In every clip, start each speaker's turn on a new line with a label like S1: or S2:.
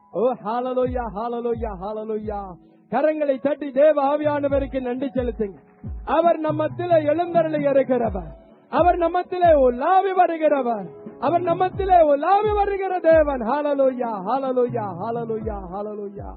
S1: ஓ hallelujah hallelujah hallelujah கரங்களை தட்டி தேவ ஆவியானவருக்கு நன்றி செலுத்துங்க அவர் நம்மத்திலே எழுந்தருளி இருக்கிறவர் அவர் நம்மத்திலே உலாவி வருகிறவர் அவர் நம்மத்திலே உலாவி வருகிற தேவன் ஹாலலோயா ஹாலலோயா ஹாலலோயா ஹாலலோயா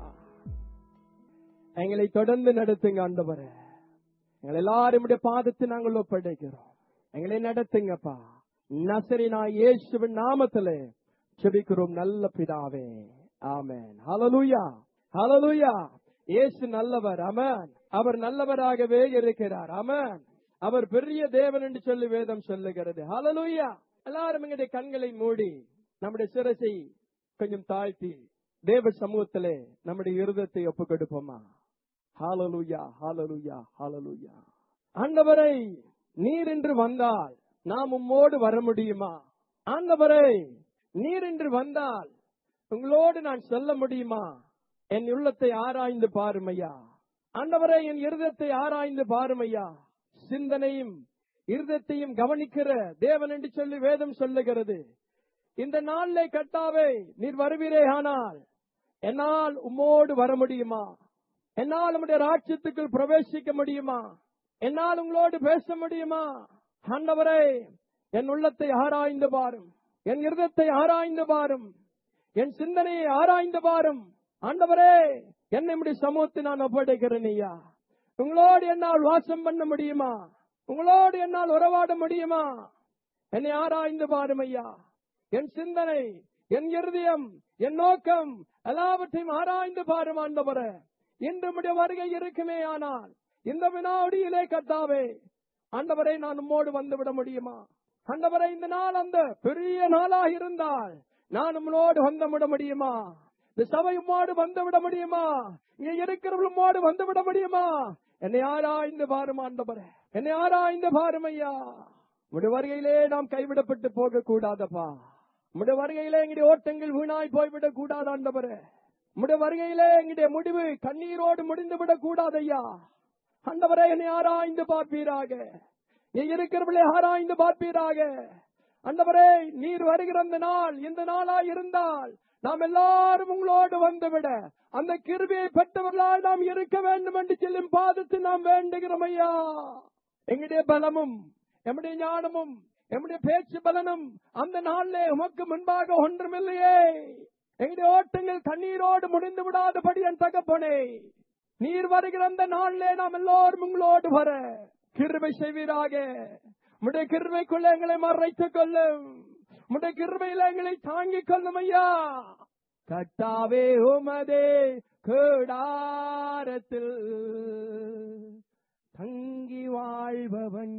S1: எங்களை தொடர்ந்து நடத்துங்க ஆண்டவரே எங்களை எல்லாரும் பாதத்தை நாங்கள் ஒப்படைக்கிறோம் எங்களை நடத்துங்கப்பா நசரினா இயேசுவின் நாமத்திலே செபிக்கிறோம் நல்ல பிதாவே ஆமென் ஹalleluya ஹalleluya இயேசு நல்லவர் ஆமென் அவர் நல்லவராகவே இருக்கிறார் ஆமென் அவர் பெரிய தேவன் என்று சொல்லி வேதம் சொல்லுகிறது ஹalleluya எல்லாரும் எங்களுடைய கண்களை மூடி நம்முடைய சிரசை கொஞ்சம் தாழ்த்தி தேவ சமூகத்திலே நம்முடைய இருதத்தை ஒப்பு கொடுப்போமா ஹalleluya ஹalleluya ஹalleluya ஆண்டவரை நீர் என்று வந்தால் நாம் உம்மோடு வர முடியுமா ஆண்டவரை நீர் என்று வந்தால் உங்களோடு நான் சொல்ல முடியுமா என் உள்ளத்தை ஆராய்ந்து பாருமையா ஆண்டவரை என் இருதத்தை ஆராய்ந்து பாருமையா சிந்தனையும் இருதத்தையும் கவனிக்கிற தேவன் என்று சொல்லி வேதம் சொல்லுகிறது இந்த நாளிலே கட்டாவே நீர் வருவீரே ஆனால் என்னால் உம்மோடு வர முடியுமா என்னால் உம்முடைய ராட்சியத்துக்குள் பிரவேசிக்க முடியுமா என்னால் உங்களோடு பேச முடியுமா ஆண்டவரே என் உள்ளத்தை ஆராய்ந்து பாரும் என் இருதத்தை ஆராய்ந்து பாரும் என் சிந்தனையை ஆராய்ந்து பாரும் ஆண்டவரே என்னை இப்படி சமூகத்தை நான் ஒப்படைக்கிறேன் ஐயா உங்களோடு என்னால் வாசம் பண்ண முடியுமா உங்களோடு என்னால் உறவாட முடியுமா என்னை ஆராய்ந்து பாரும் ஐயா என் சிந்தனை என் இருதயம் என் நோக்கம் எல்லாவற்றையும் ஆராய்ந்து பாரும் ஆண்டவரே இன்று உம்முடைய வருகை இருக்குமே ஆனால் இந்த வினாடியிலே கத்தாவே ஆண்டவரை நான் உம்மோடு வந்து விட முடியுமா ஆண்டவரை இந்த நாள் அந்த பெரிய நாளாக இருந்தால் நான் உம்மோடு வந்து விட முடியுமா இந்த சபை உம்மோடு வந்து விட முடியுமா இங்க இருக்கிறவர்கள் உம்மோடு வந்து விட முடியுமா என்னை ஆராய்ந்து பாரும் ஆண்டவரே என்னை ஆராய்ந்து பாரும் ஐயா உடைய வருகையிலே நாம் கைவிடப்பட்டு போக கூடாதப்பா உடைய வருகையிலே எங்களுடைய ஓட்டங்கள் வீணாய் போய்விடக் கூடாது ஆண்டவரே உடைய வருகையிலே எங்களுடைய முடிவு கண்ணீரோடு முடிந்து விடக் கூடாது ஐயா ஆண்டவரே என்னை ஆராய்ந்து பார்ப்பீராக நீ இருக்கிறவர்களை ஆராய்ந்து பார்ப்பீராக ஆண்டவரே நீர் வருகிற அந்த நாள் இந்த நாளா இருந்தால் நாம் எல்லாரும் உங்களோடு வந்துவிட அந்த கிருபியை பெற்றவர்களால் நாம் இருக்க வேண்டும் என்று சொல்லும் பாதத்தை நாம் வேண்டுகிறோம் ஐயா எங்களுடைய பலமும் எம்முடைய ஞானமும் எம்முடைய பேச்சு பலனும் அந்த நாளிலே உமக்கு முன்பாக ஒன்றுமில்லையே எங்களுடைய ஓட்டங்கள் கண்ணீரோடு முடிந்து விடாதபடி என் தகப்பனே நீர் வருகிற அந்த நாளிலே நாம் எல்லோரும் உங்களோடு வர கிருபை செய்வீராக முடைய கிருபைக்குள்ள எங்களை மறைத்துக் கொள்ளும் முடைய கிருபையில எங்களை தாங்கிக் கொள்ளும் ஐயா கட்டாவே உமதே கேடாரத்தில் தங்கி வாழ்பவன்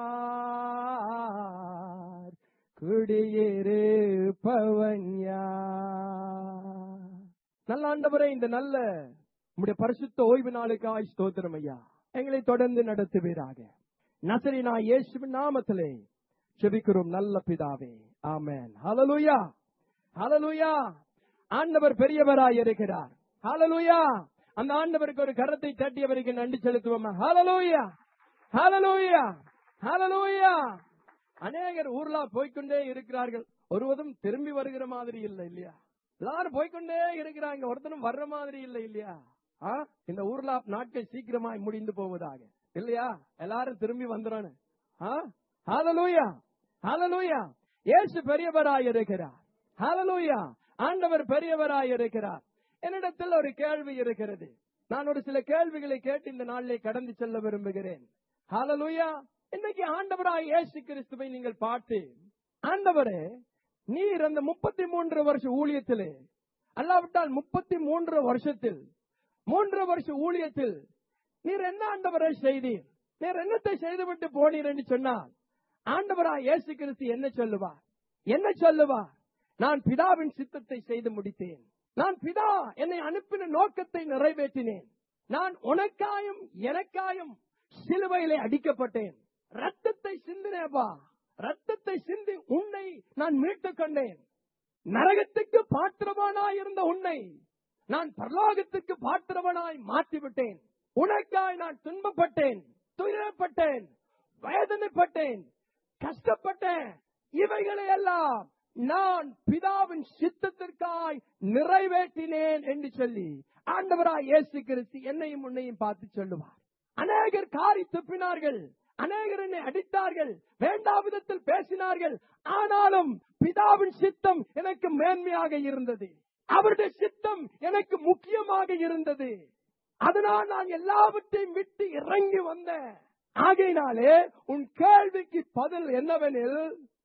S1: யார் குடியிருப்பவன் யார் நல்ல ஆண்டவரே இந்த நல்ல உம்முடைய பரிசுத்த ஓய்வு நாளுக்காய் ஸ்தோத்திரம் ஐயா எங்களை தொடர்ந்து நடத்துவீராக நசரினா இயேசுவின் நாமத்திலே செபிக்கிறோம் நல்ல பிதாவே ஆமென் ஹalleluya ஹalleluya ஆண்டவர் பெரியவராய் இருக்கிறார் ஹalleluya அந்த ஆண்டவருக்கு ஒரு கரத்தை தட்டியவருக்கு நன்றி செலுத்துவோமா ஹalleluya ஹalleluya ஹalleluya அநேகர் ஊர்லா போய்க்கொண்டே இருக்கிறார்கள் ஒருவதும் திரும்பி வருகிற மாதிரி இல்லை இல்லையா எல்லாரும் போய்க்கொண்டே இருக்கிறாங்க ஒருத்தரும் வர்ற மாதிரி இல்லை இல்லையா ஆ? இந்த ஊர்லா நாட்கள் சீக்கிரமாய் முடிந்து போவதாக இல்லையா எல்லாரும் திரும்பி வந்துடணும் ஹalleluya ஹalleluya இயேசு பெரியவராய் இருக்கிறார் ஹalleluya ஆண்டவர் பெரியவராய் இருக்கிறார் என்னிடத்தில் ஒரு கேள்வி இருக்கிறது நான் ஒரு சில கேள்விகளை கேட்டு இந்த நாளிலே கடந்து செல்ல விரும்புகிறேன் ஹalleluya இன்னைக்கு ஆண்டவராய் இயேசு கிறிஸ்துவை நீங்கள் பார்த்து ஆண்டவரே நீர் அந்த முப்பத்தி மூன்று வருஷ ஊழியத்திலே அல்லாவிட்டால் முப்பத்தி மூன்று வருஷத்தில் மூன்று வருஷ ஊழியத்தில் நீர் என்ன ஆண்டவரை செய்தீர் நீர் என்னத்தை செய்துவிட்டு போனீர் என்று சொன்னார் ஆண்டவராய் இயேசு கிறிஸ்து என்ன சொல்லுவார் என்ன சொல்லுவார் நான் பிதாவின் சித்தத்தை செய்து முடித்தேன் நான் பிதா என்னை அனுப்பின நோக்கத்தை நிறைவேற்றினேன் நான் உனக்காயும் எனக்காயும் சிலுவையிலே அடிக்கப்பட்டேன் ரத்தத்தை சிந்தினேப்பா ரத்தத்தை சிந்தி உன்னை நான் மீட்டுக் கொண்டேன் நரகத்துக்கு பாத்திரவானாய் இருந்த உன்னை நான் பரலோகத்துக்கு பாத்திரவனாய் மாற்றிவிட்டேன் உனக்காய் நான் துன்பப்பட்டேன் துயரப்பட்டேன் வேதனைப்பட்டேன் கஷ்டப்பட்டேன் இவைகளை எல்லாம் நான் பிதாவின் சித்தத்திற்காய் நிறைவேற்றினேன் என்று சொல்லி ஆண்டவராய் இயேசு கிறிஸ்து என்னையும் உன்னையும் பார்த்து சொல்லுவார் அநேகர் காரி துப்பினார்கள் அநேகர் என்னை அடித்தார்கள் வேண்டா விதத்தில் பேசினார்கள் ஆனாலும் பிதாவின் சித்தம் எனக்கு மேன்மையாக இருந்தது அவருடைய சித்தம் எனக்கு முக்கியமாக இருந்தது அதனால் நான் எல்லாவற்றையும் விட்டு இறங்கி வந்தேன் ஆகையினாலே உன் கேள்விக்கு பதில் என்னவெனில்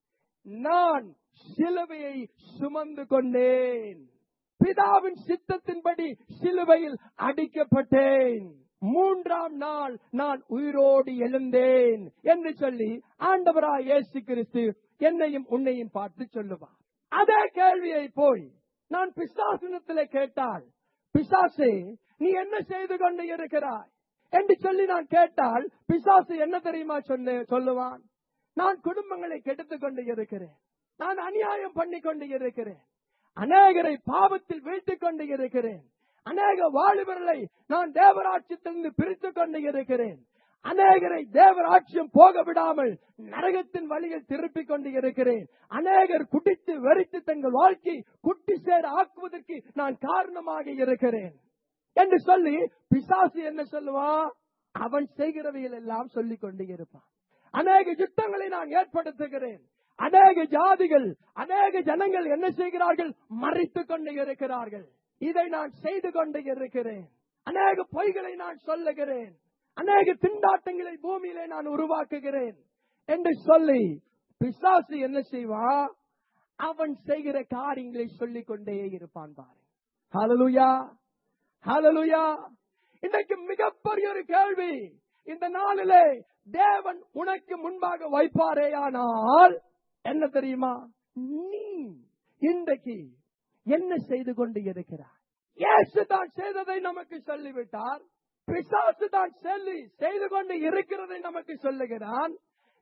S1: நான் சிலுவையை சுமந்து கொண்டேன் பிதாவின் சித்தத்தின்படி சிலுவையில் அடிக்கப்பட்டேன் மூன்றாம் நாள் நான் உயிரோடு எழுந்தேன் என்று சொல்லி ஆண்டவராய் இயேசு கிறிஸ்து என்னையும் உன்னையும் பார்த்து சொல்லுவார் அதே கேள்வியை போய் நான் பிசாசினத்திலே கேட்டால் பிசாசே நீ என்ன செய்து கொண்டு இருக்கிறாய் என்று சொல்லி நான் கேட்டால் பிசாசு என்ன தெரியுமா சொன்ன சொல்லுவான் நான் குடும்பங்களை கெடுத்துக் கொண்டு இருக்கிறேன் நான் அநியாயம் பண்ணி கொண்டு இருக்கிறேன் அநேகரை பாவத்தில் வீழ்த்திக் கொண்டு இருக்கிறேன் அநேக வாலிபர்களை நான் தேவராட்சியத்திலிருந்து பிரித்துக் கொண்டு இருக்கிறேன் அநேகரை தேவராட்சியம் போக விடாமல் நரகத்தின் வழியில் திருப்பிக் கொண்டு இருக்கிறேன் அநேகர் குடித்து வெறித்து தங்கள் வாழ்க்கை குட்டி சேர ஆக்குவதற்கு நான் காரணமாக இருக்கிறேன் என்று சொல்லி பிசாசு என்ன சொல்லுவான் அவன் செய்கிறவையில் எல்லாம் சொல்லிக் கொண்டே இருப்பான் அநேக யுத்தங்களை நான் ஏற்படுத்துகிறேன் அநேக ஜாதிகள் அநேக ஜனங்கள் என்ன செய்கிறார்கள் மறைத்துக் கொண்டு இருக்கிறார்கள் இதை நான் செய்து கொண்டு இருக்கிறேன் அநேக பொய்களை நான் சொல்லுகிறேன் அநேக திண்டாட்டங்களை பூமியிலே நான் உருவாக்குகிறேன் என்று சொல்லி பிசாசு என்ன செய்வான் அவன் செய்கிற காரியங்களை சொல்லிக் கொண்டே இருப்பான் பாரு ஹalleluya ஹalleluya இன்றைக்கு மிகப்பெரிய ஒரு கேள்வி இந்த நாளிலே தேவன் உனக்கு முன்பாக வைப்பாரேயானால் என்ன தெரியுமா நீ இன்றைக்கு என்ன செய்து கொண்டு இருக்கிறார் இயேசு தான் செய்ததை நமக்கு சொல்லிவிட்டார் பிசாசு தான் சொல்லி செய்து கொண்டு இருக்கிறதை நமக்கு சொல்லுகிறான்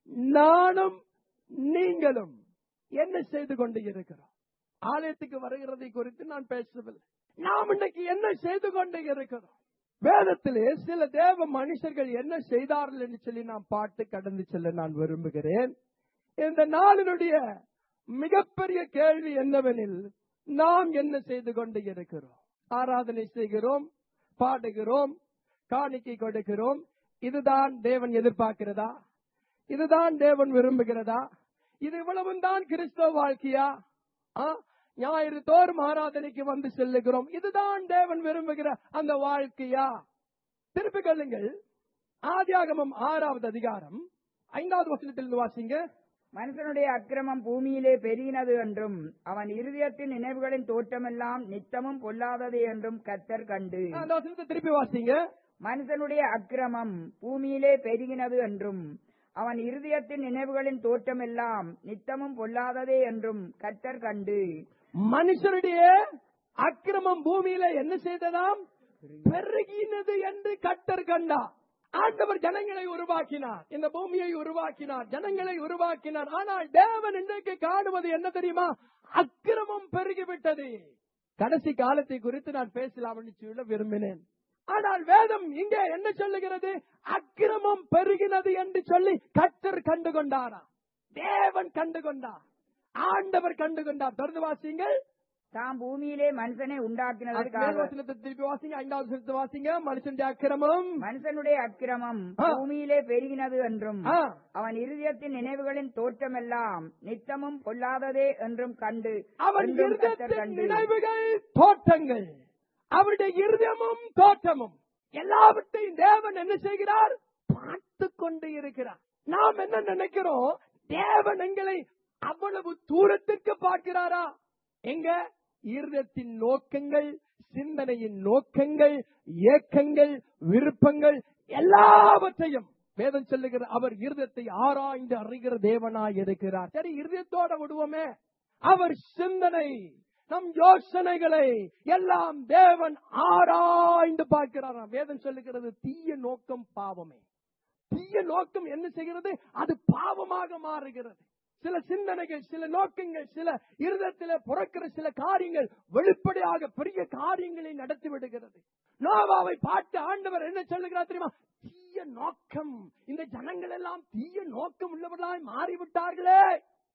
S1: நானும் நீங்களும் என்ன செய்து கொண்டு இருக்கிறோம் ஆலயத்துக்கு வருகிறதை குறித்து நான் பேசவில்லை நாம் இன்னைக்கு என்ன செய்து கொண்டு இருக்கிறோம் வேதத்திலே சில தேவ மனுஷர்கள் என்ன செய்தார்கள் என்று சொல்லி நாம் பாட்டு கடந்து செல்ல நான் விரும்புகிறேன் இந்த நாளினுடைய மிகப்பெரிய கேள்வி என்னவெனில் நாம் என்ன செய்து கொண்டு இருக்கிறோம் ஆராதனை செய்கிறோம் பாடுகிறோம் காணிக்கை கொடுக்கிறோம் இதுதான் தேவன் எதிர்பார்க்கிறதா இதுதான் தேவன் விரும்புகிறதா இது இவ்வளவும் தான் கிறிஸ்தவ வாழ்க்கையா ஆ? ஞாயிறு தோறும் ஆராதனைக்கு வந்து செல்லுகிறோம் இதுதான் தேவன் விரும்புகிற அந்த வாழ்க்கையா திருப்பிக் கொள்ளுங்கள் ஆதியாகமம் ஆறாவது அதிகாரம் ஐந்தாவது வசனத்தில் வாசிங்க
S2: மனுஷனுடைய அக்கிரமம் பூமியிலே பெருகினது என்றும் அவன் இருதயத்தின் நினைவுகளின் தோற்றமெல்லாம் நித்தமும் பொல்லாதது என்றும் கத்தர் கண்டு
S1: அந்த வசனத்தை திருப்பி வாசிங்க
S2: மனுஷனுடைய அக்கிரமம் பூமியிலே பெருகினது என்றும் அவன் இருதயத்தின் நினைவுகளின் தோற்றமெல்லாம் நித்தமும் பொல்லாததே என்றும் கத்தர் கண்டு
S1: மனுஷருடைய அக்கிரமம் பூமியில என்ன செய்ததாம் பெருகினது என்று கட்டர் கண்டா ஆண்டவர் ஜனங்களை உருவாக்கினார் இந்த பூமியை உருவாக்கினார் ஜனங்களை உருவாக்கினார் ஆனால் தேவன் இன்றைக்கு காணுவது என்ன தெரியுமா அக்கிரமம் பெருகிவிட்டது கடைசி காலத்தை குறித்து நான் பேசலாம் என்று சொல்ல விரும்பினேன் ஆனால் வேதம் இங்கே என்ன சொல்லுகிறது அக்கிரமம் பெருகினது என்று சொல்லி கத்தர் கண்டு கொண்டாரா தேவன் கண்டு கொண்டார் ஆண்டவர் கண்டு கொண்டார் தொடர்ந்து வாசிங்கள்
S2: தாம் பூமியிலே மனுஷனை
S1: மேல்
S2: உண்டாக்கினதற்காக
S1: வசனத்தை திருப்பி வாசிங்க ஐந்தாவது வசனத்தை வாசிங்க மனுஷனுடைய அக்கிரமம்
S2: மனுஷனுடைய அக்கிரமம்
S1: ஆ.
S2: பூமியிலே பெருகினது என்றும்
S1: ஆ,
S2: அவன் இருதயத்தின் நினைவுகளின் தோற்றமெல்லாம் நித்தமும் பொல்லாததே என்றும் கண்டு
S1: அவன்
S2: என்றும் கர்த்தர்
S1: இருதயத்தின்
S2: கண்டு
S1: நினைவுகள் தோட்டங்கள் அவருடைய இருதயமும் தோட்டமும் எல்லாவற்றையும் தேவன் என்ன செய்கிறார் பார்த்து கொண்டு இருக்கிறார் நாம் என்ன நினைக்கிறோம் தேவன் எங்களை அவ்வளவு தூரத்திற்கு பார்க்கிறாரா எங்க இருதயத்தின் நோக்கங்கள் சிந்தனையின் நோக்கங்கள் ஏக்கங்கள் விருப்பங்கள் எல்லாவற்றையும் வேதம் சொல்லுகிற அவர் இருதயத்தை ஆராய்ந்து அறிகிற தேவனாய் இருக்கிறார் சரி இருதயத்தோட விடுவோமே அவர் சிந்தனை நம் யோசனைகளை எல்லாம் தேவன் ஆராய்ந்து பார்க்கிறாராம் வேதம் சொல்லுகிறது தீய நோக்கம் பாவமே தீய நோக்கம் என்ன செய்கிறது அது பாவமாக மாறுகிறது சில சிந்தனைகள் சில நோக்கங்கள் சில இருதயத்தில பிறக்கிற சில காரியங்கள் வெளிப்படையாக பெரிய காரியங்களை நடத்தி விடுகிறது நோவாவை பார்த்து ஆண்டவர் என்ன சொல்லுகிறார் தெரியுமா தீய நோக்கம் இந்த ஜனங்கள் எல்லாம் தீய நோக்கம் உள்ளவர்களாய் மாறிவிட்டார்களே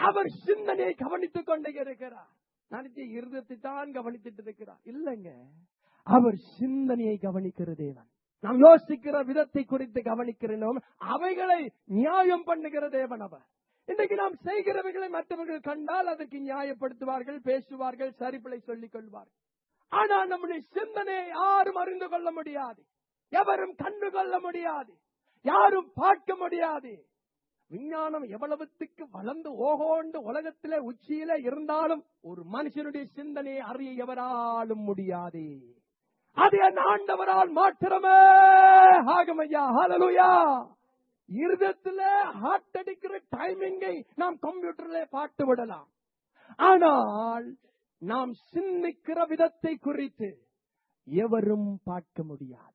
S1: அவர் சிந்தனையை கவனித்துக் கொண்டே இருக்கிறார் நினைச்ச இருதத்தை தான் கவனித்துட்டு இருக்கிறார் இல்லைங்க அவர் சிந்தனையை கவனிக்கிற தேவன் நாம் யோசிக்கிற விதத்தை குறித்து கவனிக்கிறோம் அவைகளை நியாயம் பண்ணுகிற தேவன் அவர் இன்றைக்கு நாம் செய்கிறவைகளை மற்றவர்கள் கண்டால் அதற்கு நியாயப்படுத்துவார்கள் பேசுவார்கள் சரிப்பிழை சொல்லிக் கொள்வார்கள் ஆனால் நம்முடைய சிந்தனையை யாரும் அறிந்து கொள்ள முடியாது எவரும் கண்டு கொள்ள முடியாது யாரும் பார்க்க முடியாது விஞ்ஞானம் எவ்வளவுத்துக்கு வளர்ந்து ஓகோண்டு உலகத்திலே உச்சியில இருந்தாலும் ஒரு மனுஷனுடைய சிந்தனையை அறிய எவராலும் முடியாது அது என் ஆண்டவரால் மாத்திரமே ஆகும் ஐயா ஹalleluya இருதயத்துல ஹார்ட் அடிக்கிற டைமிங்கை நாம் கம்ப்யூட்டர்ல பாட்டு விடலாம் ஆனால் நாம் சிந்திக்கிற விதத்தை குறித்து எவரும் பார்க்க முடியாது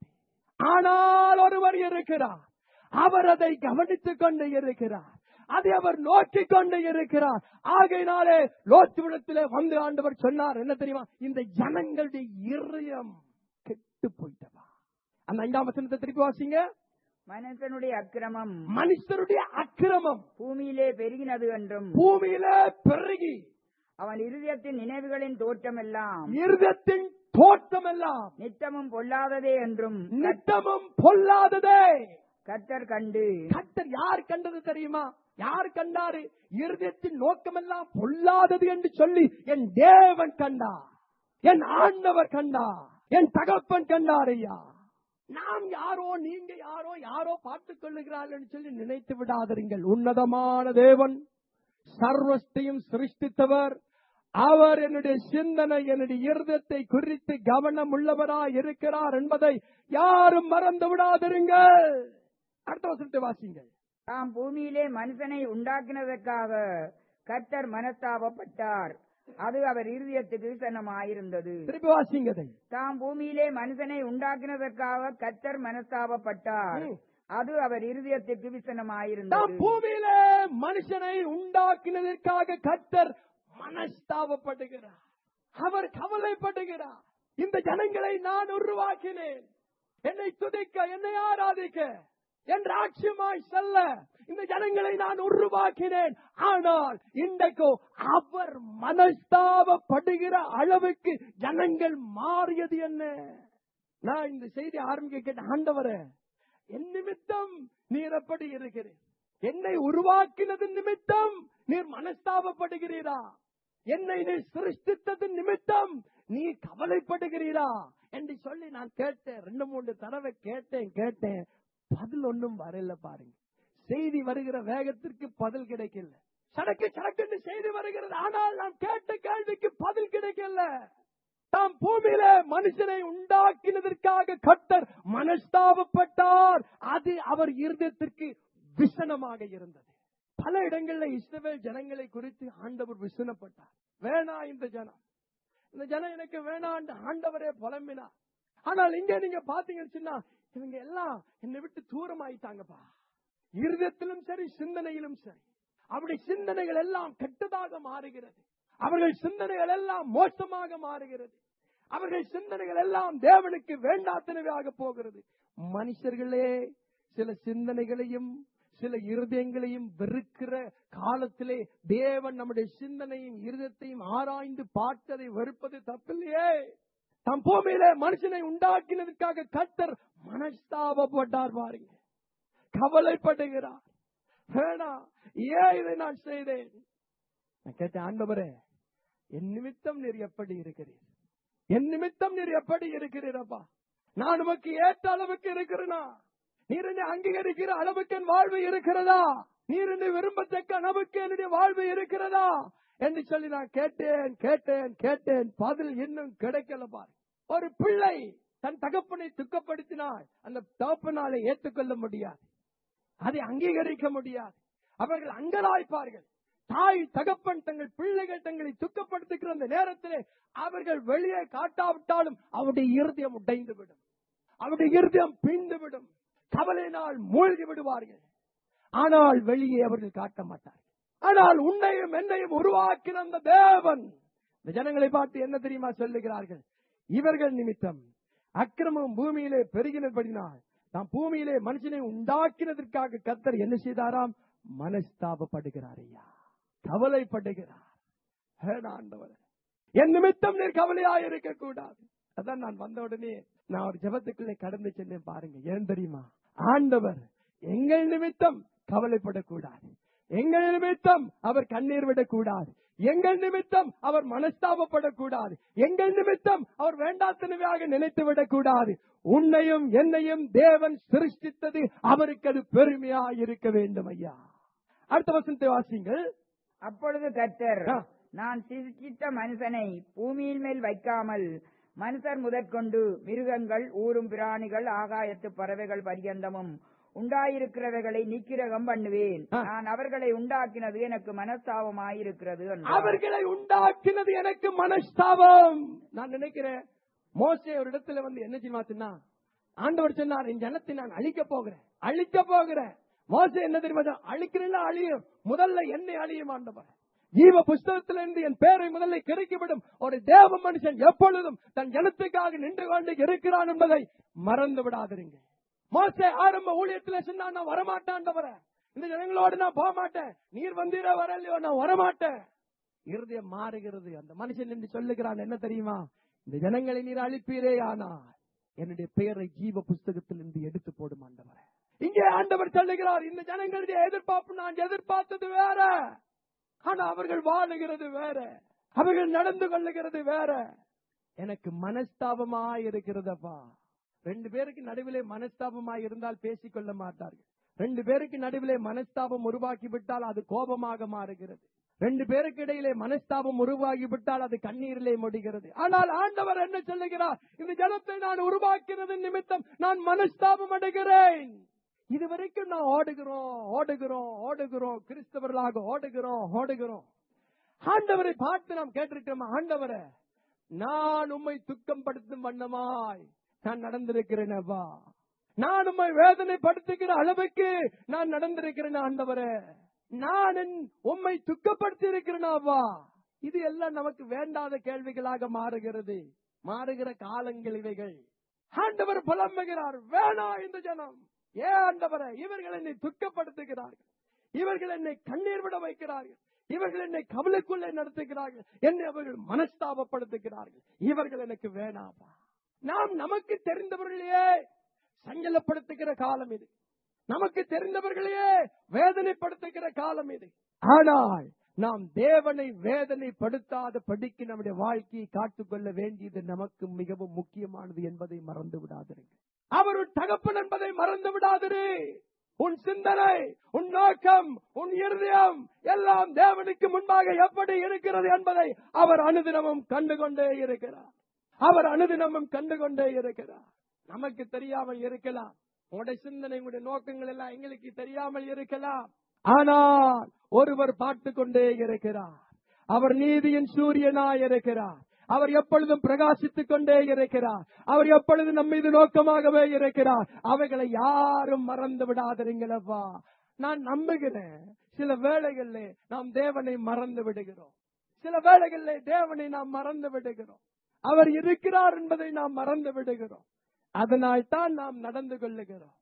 S1: ஆனால் ஒருவர் இருக்கிறார் அவர் அதை கவனித்துக் கொண்டு இருக்கிறார் அதை அவர் நோக்கிக் கொண்டு இருக்கிறார் ஆகையினாலே லோத்துவிடத்திலே வந்து ஆண்டவர் சொன்னார் என்ன தெரியுமா இந்த ஜனங்களுடைய இருதயம் கெட்டு போயிட்டவா அந்த ஐந்தாம் வசனத்தை திருப்பி வாசிங்க
S2: மனுஷனுடைய அக்கிரமம்
S1: மனுஷருடைய அக்கிரமம்
S2: பூமியிலே பெருகினது என்றும்
S1: பூமியில பெருகி
S2: அவன் இருதயத்தின் நினைவுகளின் தோற்றமெல்லாம்
S1: இருதயத்தின் தோற்றம் எல்லாம்
S2: நித்தமும் பொல்லாததே என்றும்
S1: நித்தமும் பொல்லாததே
S2: கர்த்தர் கண்டு
S1: கர்த்தர் யார் கண்டது தெரியுமா யார் கண்டாரு இருதயத்தின் நோக்கமெல்லாம் பொல்லாதது என்று சொல்லி என் தேவன் கண்டார் என் ஆண்டவர் கண்டார் என் தகப்பன் கண்டார் ஐயா நாம் யாரோ நீங்க யாரோ யாரோ பார்த்துக் கொள்ளுகிறார்கள் என்று சொல்லி நினைத்து விடாதீர்கள் உன்னதமான தேவன் சர்வத்தையும் சிருஷ்டித்தவர் அவர் என்னுடைய சிந்தனை என்னுடைய இருதயத்தை குறித்து கவனம் உள்ளவரா இருக்கிறார் என்பதை யாரும் மறந்து விடாதிருங்கள் அடுத்த வசனத்தை வாசிங்கள்
S2: தாம் பூமியிலே மனுஷனை உண்டாக்கினதற்காக கர்த்தர் மனஸ்தாபப்பட்டார் அது அவர் இருதயத்துக்கு சன்னமாயிருந்தது
S1: திருப்பி வாசிங்க அதை
S2: தாம் பூமியிலே மனுஷனை உண்டாக்கினதற்காக கர்த்தர் மனஸ்தாபப்பட்டார்
S1: ம்.
S2: அது அவர் இருதயத்துக்கு
S1: நாம்
S2: விசனமாயிருந்தது
S1: பூமியில மனுஷனை உண்டாக்கினதற்காக கர்த்தர் மனஸ்தாபப்படுகிறார் அவர் கவலைப்படுகிறார் இந்த ஜனங்களை நான் உருவாக்கினேன் என்னை துதிக்க என்னை ஆராதிக்க என் ராட்சியமாய் செல்ல இந்த ஜனங்களை நான் உருவாக்கினேன் ஆனால் இன்றைக்கோ அவர் மனஸ்தாபப்படுகிற அளவுக்கு ஜனங்கள் மாறியது என்ன நான் இந்த செய்தி ஆரம்பிக்க கேட்ட ஆண்டவரே என் நிமித்தம் நீர் எப்படி இருக்கிறீர் என்னை உருவாக்கினது நிமித்தம் நீர் மனஸ்தாபப்படுகிறீரா என்னை நீ சிருஷ்டித்தது நிமித்தம் நீ கவலைப்படுகிறீரா என்று சொல்லி நான் கேட்டேன் ரெண்டு மூணு தடவை கேட்டேன் கேட்டேன் பதில் ஒண்ணும் வரல பாருங்க செய்தி வருகிற வேகத்திற்கு பதில் கிடைக்கல சடக்கு சடக்குன்னு செய்தி வருகிறது ஆனால் நாம் கேட்ட கேள்விக்கு பதில் கிடைக்கல தாம் பூமியில மனுஷனை உண்டாக்கினதற்காக கட்டர் மனஸ்தாபப்பட்டார் அது அவர் இருதயத்திற்கு விசனமாக இருந்தது பல இடங்கள்ல இஸ்ரவேல் ஜனங்களை குறித்து ஆண்டவர் விசனப்பட்டார் வேணா இந்த ஜனம் இந்த ஜனம் எனக்கு வேணாண்டு ஆண்டவரே புலம்பினார் ஆனால் இங்க நீங்க பாத்தீங்கன்னு சொன்னா இவங்க எல்லாம் என்னை விட்டு தூரம் ஆயிட்டாங்கப்பா இருதயத்திலும் சரி சிந்தனையிலும் சரி அவருடைய சிந்தனைகள் எல்லாம் கெட்டதாக மாறுகிறது அவர்கள் சிந்தனைகள் எல்லாம் மோசமாக மாறுகிறது அவர்கள் சிந்தனைகள் எல்லாம் தேவனுக்கு வேண்டாத்தனவையாக போகிறது மனுஷர்களே சில சிந்தனைகளையும் சில இருதயங்களையும் வெறுக்கிற காலத்திலே தேவன் நம்முடைய சிந்தனையும் இருதயத்தையும் ஆராய்ந்து பார்த்ததை வெறுப்பது தப்பில்லையே தம் பூமியில மனுஷனை உண்டாக்கினதற்காக கத்தர் மனஸ்தாபப்பட்டார் பாருங்க கவலைப்படுகிறார் வேணா ஏன் இதை நான் செய்தேன் நான் கேட்டேன் ஆண்டவரே என் நிமித்தம் நீர் எப்படி இருக்கிறீர் என் நிமித்தம் நீர் எப்படி இருக்கிறீரப்பா நான் உமக்கு ஏற்ற அளவுக்கு இருக்கிறேனா நீர் என்னை அங்கீகரிக்கிற அளவுக்கு என் வாழ்வு இருக்கிறதா நீர் என்னை விரும்பத்தக்க அளவுக்கு என்னுடைய வாழ்வு இருக்கிறதா என்று சொல்லி நான் கேட்டேன் கேட்டேன் கேட்டேன் பதில் இன்னும் கிடைக்கல பாரு ஒரு பிள்ளை தன் தகப்பனை துக்கப்படுத்தினால் அந்த தகப்பனாலே ஏற்றுக்கொள்ள முடியாது அதை அங்கீகரிக்க முடியாது அவர்கள் அங்கலாய்ப்பார்கள் தாய் தகப்பன் தங்கள் பிள்ளைகள் தங்களை துக்கப்படுத்துகிற அந்த நேரத்திலே அவர்கள் வெளியே காட்டாவிட்டாலும் அவருடைய இருதயம் உடைந்து விடும் அவருடைய இருதயம் பிந்து விடும் கவலையினால் மூழ்கி விடுவார்கள் ஆனால் வெளியே அவர்கள் காட்ட மாட்டார்கள் ஆனால் உன்னையும் என்னையும் உருவாக்கின அந்த தேவன் இந்த ஜனங்களை பார்த்து என்ன தெரியுமா சொல்லுகிறார்கள் இவர்கள் நிமித்தம் அக்கிரமம் பூமியிலே பெருகினபடினால் தாம் பூமியிலே மனுஷனை உண்டாக்கினதற்காக கத்தர் என்ன செய்தாராம் மனஸ்தாபப்படுகிறார் ஐயா கவலைப்படுகிறார் ஏன் ஆண்டவரே என் நிமித்தம் நீர் கவலையாக இருக்க கூடாது அதான் நான் வந்த உடனே நான் ஒரு ஜெபத்துக்குள்ளே கடந்து சென்றேன் பாருங்க ஏன் தெரியுமா ஆண்டவர் எங்கள் நிமித்தம் கவலைப்படக்கூடாது எங்கள் நிமித்தம் அவர் கண்ணீர் விடக்கூடாது எங்கள் நிமித்தம் அவர் மனஸ்தாபப்படக்கூடாது எங்கள் நிமித்தம் அவர் வேண்டாத்தனவையாக நினைத்து விடக்கூடாது உன்னையும் என்னையும் தேவன் சிருஷ்டித்தது அவருக்கு அது பெருமையா இருக்க வேண்டும் ஐயா அடுத்த வசனத்தை வாசிங்கள்
S2: அப்பொழுது கர்த்தர்
S1: ஆ.
S2: நான் சிருஷ்டித்த மனுஷனை பூமியின் மேல் வைக்காமல் மனுஷர் முதற்கொண்டு மிருகங்கள் ஊரும் பிராணிகள் ஆகாயத்து பறவைகள் பரியந்தமும் உண்டாயிருக்கிறவைகளை நிக்கிரகம் பண்ணுவேன்
S1: ஆ.
S2: நான் அவர்களை உண்டாக்கினது எனக்கு மனஸ்தாபமாயிருக்கிறது என்றார்.
S1: அவர்களை உண்டாக்கினது எனக்கு மனஸ்தாபம் நான் நினைக்கிறேன் மோசே ஒரு இடத்துல வந்து என்ன செய்யுமா சொன்னா ஆண்டவர் சொன்னார் என் ஜனத்தை நான் அழிக்க போகிறேன் அழிக்க போகிறேன் மோசே என்ன தெரியுமா சொன்னா? அழிக்கிறேன்னா அழியும் முதல்ல என்னை அழியும் ஆண்டவர் ஜீவ புஸ்தகத்திலிருந்து என் பேரை முதல்ல கிடைக்கிவிடும் ஒரு தேவ மனுஷன் எப்பொழுதும் தன் ஜனத்துக்காக நின்று கொண்டு இருக்கிறான் என்பதை மறந்து விடாதிருங்க மோசே ஆரம்ப ஊழியத்துல சொன்னா நான் வரமாட்டான்டவர இந்த ஜனங்களோடு நான் போக மாட்டேன் நீர் வந்தீர வரலையோ நான் வரமாட்டேன் இருதயம் மாறுகிறது அந்த மனுஷன் என்று சொல்லுகிறான் என்ன தெரியுமா இந்த ஜனங்களை நீர் அழிப்பீரே ஆனால் என்னுடைய பெயரை ஜீவ புஸ்தகத்திலிருந்து எடுத்து போடும் ஆண்டவரே இங்கே ஆண்டவர் சொல்லுகிறார் இந்த ஜனங்களுடைய எதிர்பார்ப்பு நான் எதிர்பார்த்தது வேற ஆனா அவர்கள் வாழுகிறது வேற அவர்கள் நடந்து கொள்ளுகிறது வேற எனக்கு மனஸ்தாபமாய் இருக்கிறதப்பா ரெண்டு பேருக்கு நடுவிலே மனஸ்தாபமாய் இருந்தால் பேசிக்கொள்ள மாட்டார்கள் ரெண்டு பேருக்கு நடுவிலே மனஸ்தாபம் உருவாக்கி விட்டால் அது கோபமாக மாறுகிறது ரெண்டு பேருக்கு இடையிலே மனஸ்தாபம் உருவாகி விட்டால் அது கண்ணீரிலே முடிகிறது ஆனால் ஆண்டவர் என்ன சொல்லுகிறார் இந்த ஜனத்தை நான் உருவாக்கினது நிமித்தம் நான் மனஸ்தாபம் அடைகிறேன் இதுவரைக்கும் நான் ஓடுகிறோம் ஓடுகிறோம் ஓடுகிறோம் கிறிஸ்தவர்களாக ஓடுகிறோம் ஓடுகிறோம் ஆண்டவரை பார்த்து நாம் கேட்டிருக்கிறோம் ஆண்டவரை நான் உம்மை துக்கப்படுத்தும் வண்ணமாய் நான் நடந்திருக்கிறேன் அப்பா நான் உம்மை வேதனைப்படுத்துகிற அளவுக்கு நான் நடந்திருக்கிறேன் ஆண்டவரே நான் என் உம்மை துக்கப்படுத்தி இருக்கிறேனாவா இது எல்லாம் நமக்கு வேண்டாத கேள்விகளாக மாறுகிறது மாறுகிற காலங்கள் இவைகள் ஆண்டவர் புலம்புகிறார் வேணா இந்த ஜனம் ஏன் ஆண்டவரே இவர்கள் என்னை துக்கப்படுத்துகிறார்கள் இவர்கள் என்னை கண்ணீர் விட வைக்கிறார்கள் இவர்கள் என்னை கவலைக்குள்ளே நடத்துகிறார்கள் என்னை அவர்கள் மனஸ்தாபப்படுத்துகிறார்கள் இவர்கள் எனக்கு வேணாப்பா நாம் நமக்கு தெரிந்தவர்களையே சஞ்சலப்படுத்துகிற காலம் இது நமக்கு தெரிந்தவர்களையே வேதனைப்படுத்துகிற காலம் இது ஆனால் நாம் தேவனை வேதனைப்படுத்தாத படிக்கு நம்முடைய வாழ்க்கையை காத்துக்கொள்ள வேண்டியது நமக்கு மிகவும் முக்கியமானது என்பதை மறந்து விடாதிருங்கள் அவர் ஒரு தகப்பன் என்பதை மறந்து விடாதிரு உன் சிந்தனை உன் நோக்கம் உன் இருதயம் எல்லாம் தேவனுக்கு முன்பாக எப்படி இருக்கிறது என்பதை அவர் அனுதினமும் கண்டுகொண்டே இருக்கிறார் அவர் அனுதினமும் கண்டுகொண்டே இருக்கிறார் நமக்கு தெரியாமல் இருக்கலாம் உங்களுடைய சிந்தனை உங்களுடைய நோக்கங்கள் எல்லாம் எங்களுக்கு தெரியாமல் இருக்கலாம் ஆனால் ஒருவர் பார்த்து கொண்டே இருக்கிறார் அவர் நீதியின் சூரியனாய் இருக்கிறார் அவர் எப்பொழுதும் பிரகாசித்துக் கொண்டே இருக்கிறார் அவர் எப்பொழுதும் நம்ம மீது நோக்கமாகவே இருக்கிறார் அவைகளை யாரும் மறந்து விடாதீங்களப்பா நான் நம்புகிறேன் சில வேளைகளில் நாம் தேவனை மறந்து விடுகிறோம் சில வேளைகளில் தேவனை நாம் மறந்து விடுகிறோம் அவர் இருக்கிறார் என்பதை நாம் மறந்து விடுகிறோம் அதனால் தான் நாம் நடந்து கொள்ளுகிறோம்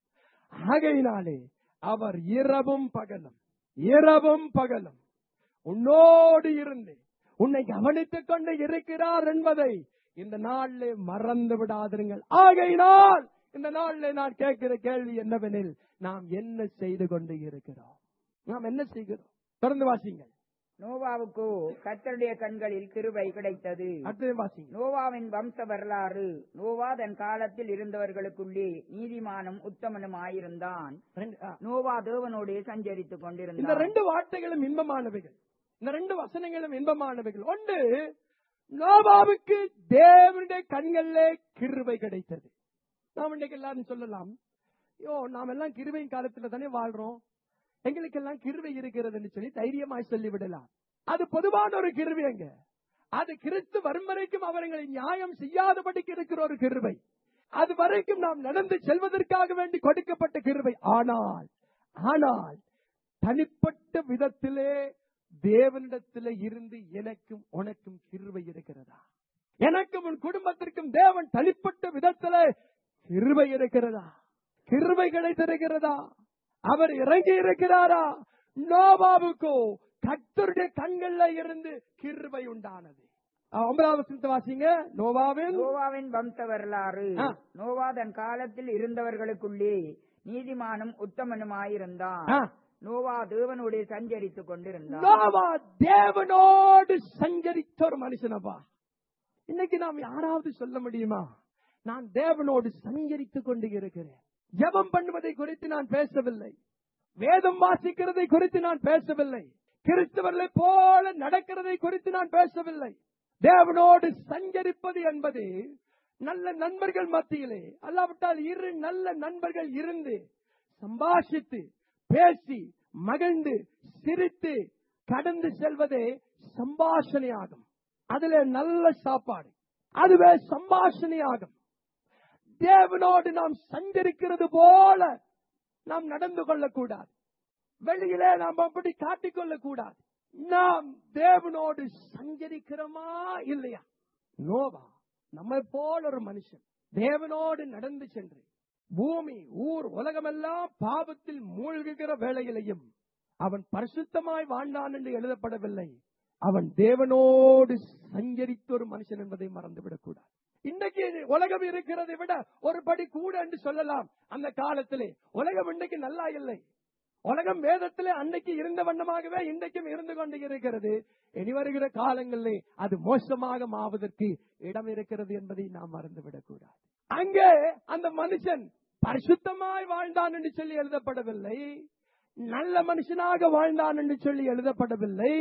S1: ஆகையினாலே அவர் இரவும் பகலும் இரவும் பகலும் உன்னோடு இருந்து உன்னை கவனித்துக் கொண்டு இருக்கிறார் என்பதை இந்த நாளிலே மறந்து விடாதிருங்கள் ஆகையினால் இந்த நாளிலே நான் கேட்கிற கேள்வி என்னவெனில் நாம் என்ன செய்து கொண்டு இருக்கிறோம் நாம் என்ன செய்கிறோம் தொடர்ந்து வாசிங்கள்
S2: நோவாவுக்கோ கர்த்தருடைய கண்களில் கிருபை கிடைத்தது
S1: அடுத்தது வாசிங்கள்
S2: நோவாவின் வம்ச வரலாறு நோவா தன் காலத்தில் இருந்தவர்களுக்குள்ளே நீதிமானும் உத்தமனுமாயிருந்தான்
S1: ரெண்டு- ஆ.
S2: நோவா தேவனோடே சஞ்சரித்துக்
S1: இந்த
S2: கொண்டிருந்தான்
S1: ரெண்டு வார்த்தைகளும் இன்பமானவைகள் இந்த ரெண்டு வசனங்களும் இன்பமானவைகள் ஒன்று நோபாவுக்கு தேவனுடைய கண்களிலே கிருபை கிடைத்தது நாம் இன்னைக்கு எல்லாரும் சொல்லலாம் ஐயோ நாம் எல்லாம் கிருபையின் காலத்துல தானே வாழ்றோம் எங்களுக்கு எல்லாம் கிருபை இருக்கிறதுன்னு சொல்லி தைரியமாய் சொல்லிவிடலாம் அது பொதுவான ஒரு கிருபைங்க அது கிறிஸ்து வரும் வரைக்கும் அவர்களை நியாயம் செய்யாதபடிக்கு இருக்கிற ஒரு கிருபை அது வரைக்கும் நாம் நடந்து செல்வதற்காக வேண்டி கொடுக்கப்பட்ட கிருபை ஆனால் ஆனால் தனிப்பட்ட விதத்திலே தேவனிடத்திலே இருந்து எனக்கும் உனக்கும் கிருபை இருக்கிறதா எனக்கும் உன் குடும்பத்திற்கும் தேவன் தனிப்பட்ட விதத்திலே கிருபை இருக்கிறதா கிருபை கிடைத்திருக்கிறதா அவர் இறங்கி இருக்கிறாரா நோபாவுக்கோ கர்த்தருடைய கண்கள்ல இருந்து கிருபை உண்டானது அஹ் ஒன்பதாவது வசனத்தை வாசிங்க நோவாவின்
S2: நோவாவின் வம்ச வரலாறு
S1: ஆ.
S2: நோவா தன் காலத்தில் இருந்தவர்களுக்குள்ளே நீதிமானும் உத்தமனுமாயிருந்தான்
S1: ஆ.
S2: நோவா தேவனோடு சஞ்சரித்துக் கொண்டிருந்தான்
S1: நோவா தேவனோடு சஞ்சரித்த ஒரு மனுஷனப்பா இன்னைக்கு நாம் யாராவது சொல்ல முடியுமா நான் தேவனோடு சஞ்சரித்துக் கொண்டு இருக்கிறேன் ஜெபம் பண்ணுவதை குறித்து நான் பேசவில்லை வேதம் வாசிக்கிறதை குறித்து நான் பேசவில்லை கிறிஸ்தவர்களை போல நடக்கிறதை குறித்து நான் பேசவில்லை தேவனோடு சஞ்சரிப்பது என்பது நல்ல நண்பர்கள் மத்தியிலே அல்லாவிட்டால் இரு நல்ல நண்பர்கள் இருந்து சம்பாஷித்து பேசி மகிழ்ந்து சிரித்து கடந்து செல்வதே சம்பாஷணையாகும் அதுல நல்ல சாப்பாடு அதுவே சம்பாஷணையாகும் தேவனோடு நாம் சஞ்சரிக்கிறது போல நாம் நடந்து கொள்ளக்கூடாது வெளியிலே நாம் அப்படி காட்டிக்கொள்ளக் கூடாது நாம் தேவனோடு சஞ்சரிக்கிறோமா இல்லையா நோவா நம்மை போல ஒரு மனுஷன் தேவனோடு நடந்து சென்று பூமி ஊர் உலகமெல்லாம் பாவத்தில் மூழ்குகிற வேளையிலையும் அவன் பரிசுத்தமாய் வாழ்ந்தான் என்று எழுதப்படவில்லை அவன் தேவனோடு சஞ்சரித்த ஒரு மனுஷன் என்பதை மறந்துவிடக் கூடாது இன்னைக்கு உலகம் இருக்கிறதை விட ஒரு படி கூட என்று சொல்லலாம் அந்த காலத்திலே உலகம் இன்னைக்கு நல்லா இல்லை உலகம் வேதத்திலே அன்னைக்கு இருந்த வண்ணமாகவே இன்றைக்கும் இருந்து கொண்டு இருக்கிறது இனி வருகிற காலங்களிலே அது மோசமாக மாவதற்கு இடம் இருக்கிறது என்பதை நாம் மறந்துவிடக் கூடாது அங்கே அந்த மனுஷன் பரிசுத்தமாய் வாழ்ந்தான் என்று சொல்லி எழுதப்படவில்லை நல்ல மனுஷனாக வாழ்ந்தான் என்று சொல்லி எழுதப்படவில்லை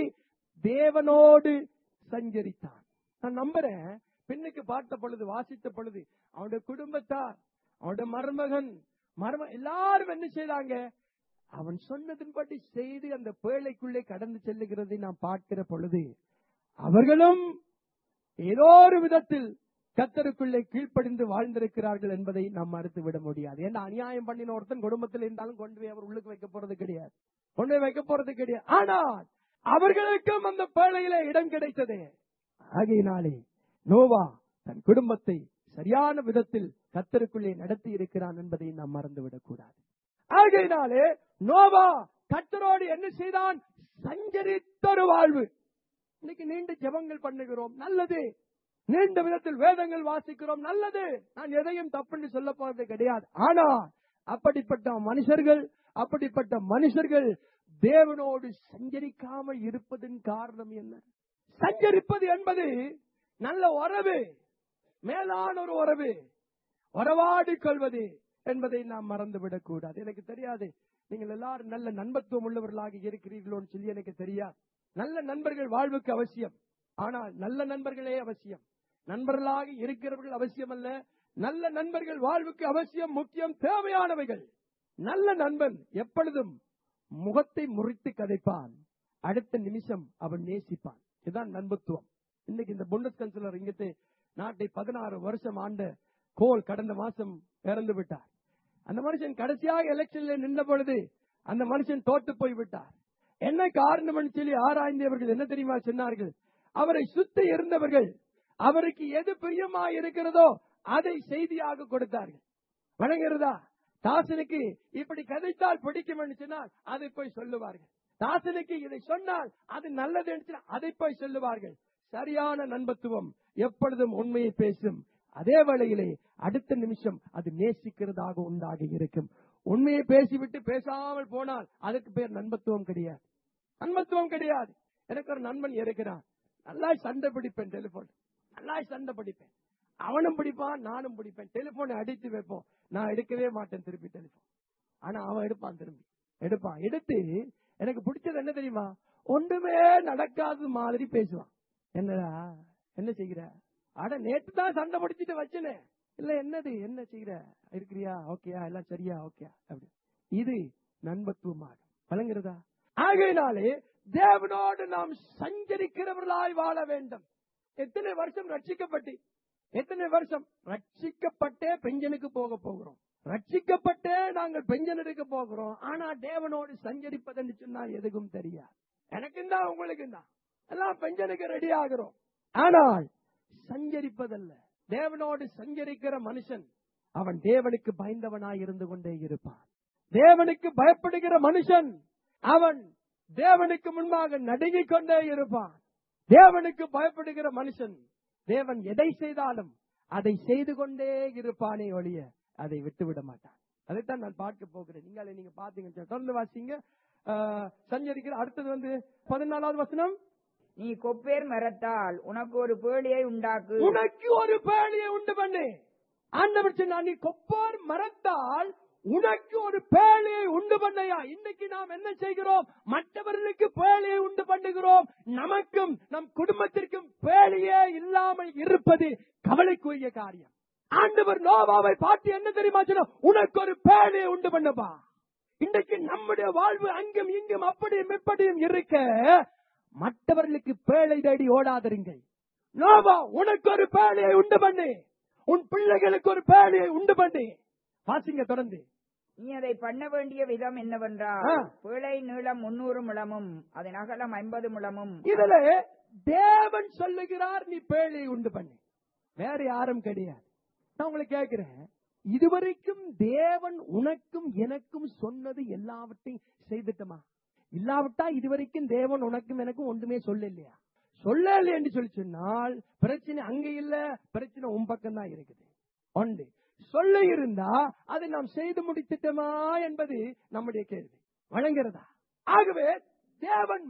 S1: தேவனோடு சஞ்சரித்தான் நான் நம்புறேன் பெண்ணுக்கு பார்த்த பொழுது வாசித்த பொழுது அவனுடைய குடும்பத்தார் அவனுடைய மருமகன் மரும எல்லாரும் என்ன செய்தாங்க அவன் சொன்னதின்படி செய்து அந்த பேழைக்குள்ளே கடந்து செல்லுகிறதை நாம் பார்க்கிற பொழுது அவர்களும் ஏதோ ஒரு விதத்தில் கத்தருக்குள்ளே கீழ்ப்படிந்து வாழ்ந்திருக்கிறார்கள் என்பதை நாம் மறுத்து விட முடியாது ஏன்னா அநியாயம் பண்ணின ஒருத்தன் குடும்பத்தில் இருந்தாலும் கொண்டு போய் அவர் உள்ளுக்கு வைக்க போறது கிடையாது கொண்டு போய் வைக்க போறது கிடையாது ஆனால் அவர்களுக்கும் அந்த பேழையில இடம் கிடைத்தது ஆகையினாலே நோவா தன் குடும்பத்தை சரியான விதத்தில் கத்தருக்குள்ளே நடத்தி இருக்கிறான் என்பதை நாம் மறந்துவிடக் கூடாது ஆகையினாலே நோவா கத்தரோடு என்ன செய்தான் சஞ்சரித்த ஒரு வாழ்வு இன்னைக்கு நீண்ட ஜெபங்கள் பண்ணுகிறோம் நல்லது நீண்ட விதத்தில் வேதங்கள் வாசிக்கிறோம் நல்லது நான் எதையும் தப்புன்னு சொல்ல போறது கிடையாது ஆனா அப்படிப்பட்ட மனுஷர்கள் அப்படிப்பட்ட மனுஷர்கள் தேவனோடு சஞ்சரிக்காமல் இருப்பதன் காரணம் என்ன சஞ்சரிப்பது என்பது நல்ல உறவு மேலான ஒரு உறவு உறவாடி கொள்வது என்பதை நாம் மறந்துவிடக் கூடாது எனக்கு தெரியாது நீங்கள் எல்லாரும் நல்ல நண்பத்துவம் உள்ளவர்களாக இருக்கிறீர்களோன்னு சொல்லி எனக்கு தெரியாது நல்ல நண்பர்கள் வாழ்வுக்கு அவசியம் ஆனால் நல்ல நண்பர்களே அவசியம் நண்பர்களாக இருக்கிறவர்கள் அவசியம் அல்ல நல்ல நண்பர்கள் வாழ்வுக்கு அவசியம் முக்கியம் தேவையானவைகள் நல்ல நண்பன் எப்பொழுதும் முகத்தை முறித்து கதைப்பான் அடுத்த நிமிஷம் அவன் நேசிப்பான் இதுதான் நண்பத்துவம் இன்னைக்கு இந்த புண்டஸ் கன்சிலர் இங்கத்து நாட்டை பதினாறு வருஷம் ஆண்ட கோல் கடந்த மாசம் இறந்து விட்டார் அந்த மனுஷன் கடைசியாக எலெக்ஷன்ல நின்ற பொழுது அந்த மனுஷன் தோத்து போய் விட்டார் என்ன காரணம் சொல்லி ஆராய்ந்தவர்கள் என்ன தெரியுமா சொன்னார்கள் அவரை சுத்தி இருந்தவர்கள் அவருக்கு எது பிரியமா இருக்கிறதோ அதை செய்தியாக கொடுத்தார்கள் வணங்குறதா தாசனுக்கு இப்படி கதைத்தால் பிடிக்கும் என்று சொன்னால் அதை போய் சொல்லுவார்கள் தாசனுக்கு இதை சொன்னால் அது நல்லது என்று சொன்னால் அதை போய் சொல்லுவார்கள் சரியான நண்பத்துவம் எப்பொழுதும் உண்மையை பேசும் அதே வேளையிலே அடுத்த நிமிஷம் அது நேசிக்கிறதாக உண்டாக இருக்கும் உண்மையை பேசிவிட்டு பேசாமல் போனால் அதுக்கு பேர் நண்பத்துவம் கிடையாது நண்பத்துவம் கிடையாது எனக்கு ஒரு நண்பன் இருக்கிறான் நல்லா சண்டை பிடிப்பேன் டெலிபோன் நல்லா சண்டை பிடிப்பேன் அவனும் பிடிப்பான் நானும் பிடிப்பேன் டெலிபோனை அடித்து வைப்போம் நான் எடுக்கவே மாட்டேன் திருப்பி டெலிபோன் ஆனா அவன் எடுப்பான் திரும்பி எடுப்பான் எடுத்து எனக்கு பிடிச்சது என்ன தெரியுமா ஒன்றுமே நடக்காத மாதிரி பேசுவான் என்னடா என்ன செய்கிற அட நேத்து தான் சண்டை பிடிச்சிட்டு வச்சனே இல்ல என்னது என்ன செய்கிற இருக்கிறியா ஓகேயா எல்லாம் சரியா ஓகே அப்படி இது நண்பத்துவமாகும் வழங்குறதா ஆகையினாலே தேவனோடு நாம் சஞ்சரிக்கிறவர்களாய் வாழ வேண்டும் எத்தனை வருஷம் ரட்சிக்கப்பட்டு எத்தனை வருஷம் ரட்சிக்கப்பட்டே பெஞ்சனுக்கு போக போகிறோம் ரட்சிக்கப்பட்டே நாங்கள் பெஞ்சன் எடுக்க போகிறோம் ஆனா தேவனோடு சஞ்சரிப்பதுன்னு சொன்னால் எதுக்கும் தெரியாது எனக்கும் தான் உங்களுக்கும் தான் எல்லாம் பெஞ்சனுக்கு ரெடி ஆகிறோம் ஆனால் சஞ்சரிப்பதல்ல தேவனோடு சஞ்சரிக்கிற மனுஷன் அவன் தேவனுக்கு பயந்தவனாய் இருந்து கொண்டே இருப்பான் தேவனுக்கு பயப்படுகிற மனுஷன் அவன் தேவனுக்கு முன்பாக நடுங்கிக் கொண்டே இருப்பான் தேவனுக்கு பயப்படுகிற மனுஷன் தேவன் எதை செய்தாலும் அதை செய்து கொண்டே இருப்பானே ஒழிய அதை விட்டு விட மாட்டான் அதைத்தான் நான் பார்க்க போகிறேன் நீங்களே நீங்க பாத்தீங்க தொடர்ந்து வாசிங்க ஆஹ், சஞ்சரிக்கிற அடுத்தது வந்து பதினாலாவது வசனம்
S2: நீ கொப்பேர் மரத்தால் உனக்கு ஒரு பேழியை உண்டாக்கு
S1: உனக்கு ஒரு பேழையை உண்டு பண்ணு ஆண்டவர் சொன்னார், நீ கொப்பார் மரத்தால் உனக்கு ஒரு பேழையை உண்டு பண்ணையா இன்னைக்கு நாம் என்ன செய்கிறோம் மற்றவர்களுக்கு பேழையை உண்டு பண்ணுகிறோம் நமக்கும் நம் குடும்பத்திற்கும் பேழையே இல்லாமல் இருப்பது கவலைக்குரிய காரியம் ஆண்டவர் நோவாவை பார்த்து என்ன தெரியுமா சொன்ன உனக்கு ஒரு பேழையை உண்டு பண்ணுப்பா இன்றைக்கு நம்முடைய வாழ்வு அங்கும் இங்கும் அப்படியும் இப்படியும் இருக்க மற்றவர்களுக்கு பேழை தேடி ஓடாதருங்கள் நோவா உனக்கு ஒரு பேழையை உண்டு பண்ணு உன் பிள்ளைகளுக்கு ஒரு பேழையை உண்டு பண்ணு வாசிங்க தொடர்ந்து
S2: நீ அதை பண்ண வேண்டிய விதம் என்னவென்றால்
S1: ஆ.
S2: பேழை நீளம் முன்னூறு முழமும் அதன் அகலம் ஐம்பது முழமும்
S1: இதுல தேவன் சொல்லுகிறார் நீ பேழையை உண்டு பண்ணு வேற யாரும் கிடையாது நான் உங்களை கேட்கிறேன் இதுவரைக்கும் தேவன் உனக்கும் எனக்கும் சொன்னது எல்லாவற்றையும் செய்துட்டமா இல்லாவிட்டா இதுவரைக்கும் தேவன் உனக்கும் எனக்கும் ஒன்றுமே சொல்ல இல்லையா சொல்ல இல்லை என்று சொல்லி சொன்னால் பிரச்சனை அங்க இல்ல பிரச்சனை உன் பக்கம் தான் இருக்குது ஒன்று சொல்ல இருந்தா அதை நாம் செய்து முடித்துட்டோமா என்பது நம்முடைய கேள்வி வழங்குறதா ஆகவே தேவன்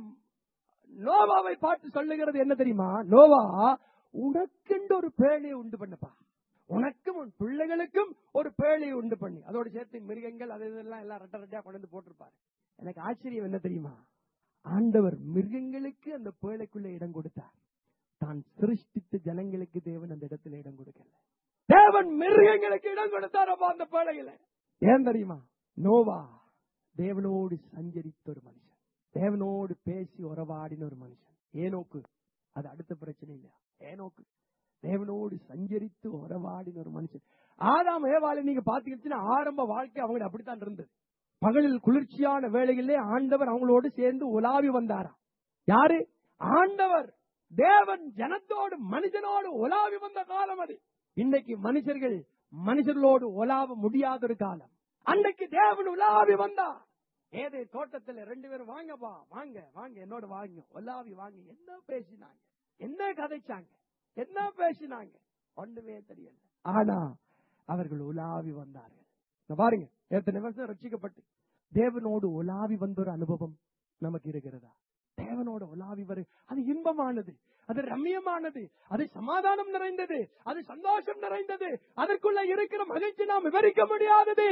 S1: நோவாவை பார்த்து சொல்லுகிறது என்ன தெரியுமா நோவா உனக்கென்று ஒரு பேழையை உண்டு பண்ணப்பா உனக்கும் உன் பிள்ளைகளுக்கும் ஒரு பேழையை உண்டு பண்ணி அதோட சேர்த்து மிருகங்கள் அது இதெல்லாம் எல்லாம் ரெட்ட ரெட்டையா கொண்டு வந்து போட்டிருப்பாரு எனக்கு ஆச்சரியம் என்ன தெரியுமா ஆண்டவர் மிருகங்களுக்கு அந்த பேழைக்குள்ள இடம் கொடுத்தார் தான் சிருஷ்டித்த ஜனங்களுக்கு தேவன் அந்த இடத்துல இடம் கொடுக்கல தேவன் மிருகங்களுக்கு இடம் கொடுத்தாரப்பா அந்த பேழையில ஏன் தெரியுமா நோவா தேவனோடு சஞ்சரித்த ஒரு மனுஷன் தேவனோடு பேசி உறவாடின ஒரு மனுஷன் ஏனோக்கு அது அடுத்த பிரச்சனை இல்லையா ஏனோக்கு தேவனோடு சஞ்சரித்து உறவாடின ஒரு மனுஷன் ஆதாம் ஏவாளை நீங்க பாத்தீங்கன்னா ஆரம்ப வாழ்க்கை அவங்க அப்படித்தான் இருந்தது பகலில் குளிர்ச்சியான வேளைகளிலே ஆண்டவர் அவங்களோடு சேர்ந்து உலாவி வந்தாராம் யாரு ஆண்டவர் தேவன் ஜனத்தோடு மனுஷனோடு உலாவி வந்த காலம் அது இன்னைக்கு மனுஷர்கள் மனுஷர்களோடு உலாவ முடியாத ஒரு காலம் அன்னைக்கு தேவன் உலாவி வந்தார் ஏதே தோட்டத்துல ரெண்டு பேரும் வாங்கப்பா வாங்க வாங்க என்னோட வாங்க உலாவி வாங்க என்ன பேசினாங்க என்ன கதைச்சாங்க என்ன பேசினாங்க ஒண்ணுமே தெரியல ஆனா அவர்கள் உலாவி வந்தார்கள் இங்க பாருங்க எத்தனை வருஷம் ரட்சிக்கப்பட்டு தேவனோடு உலாவி வந்த ஒரு அனுபவம் நமக்கு இருக்கிறதா தேவனோட உலாவி வரு அது இன்பமானது அது ரம்மியமானது அது சமாதானம் நிறைந்தது அது சந்தோஷம் நிறைந்தது அதற்குள்ள இருக்கிற மகிழ்ச்சி நாம் விவரிக்க முடியாதது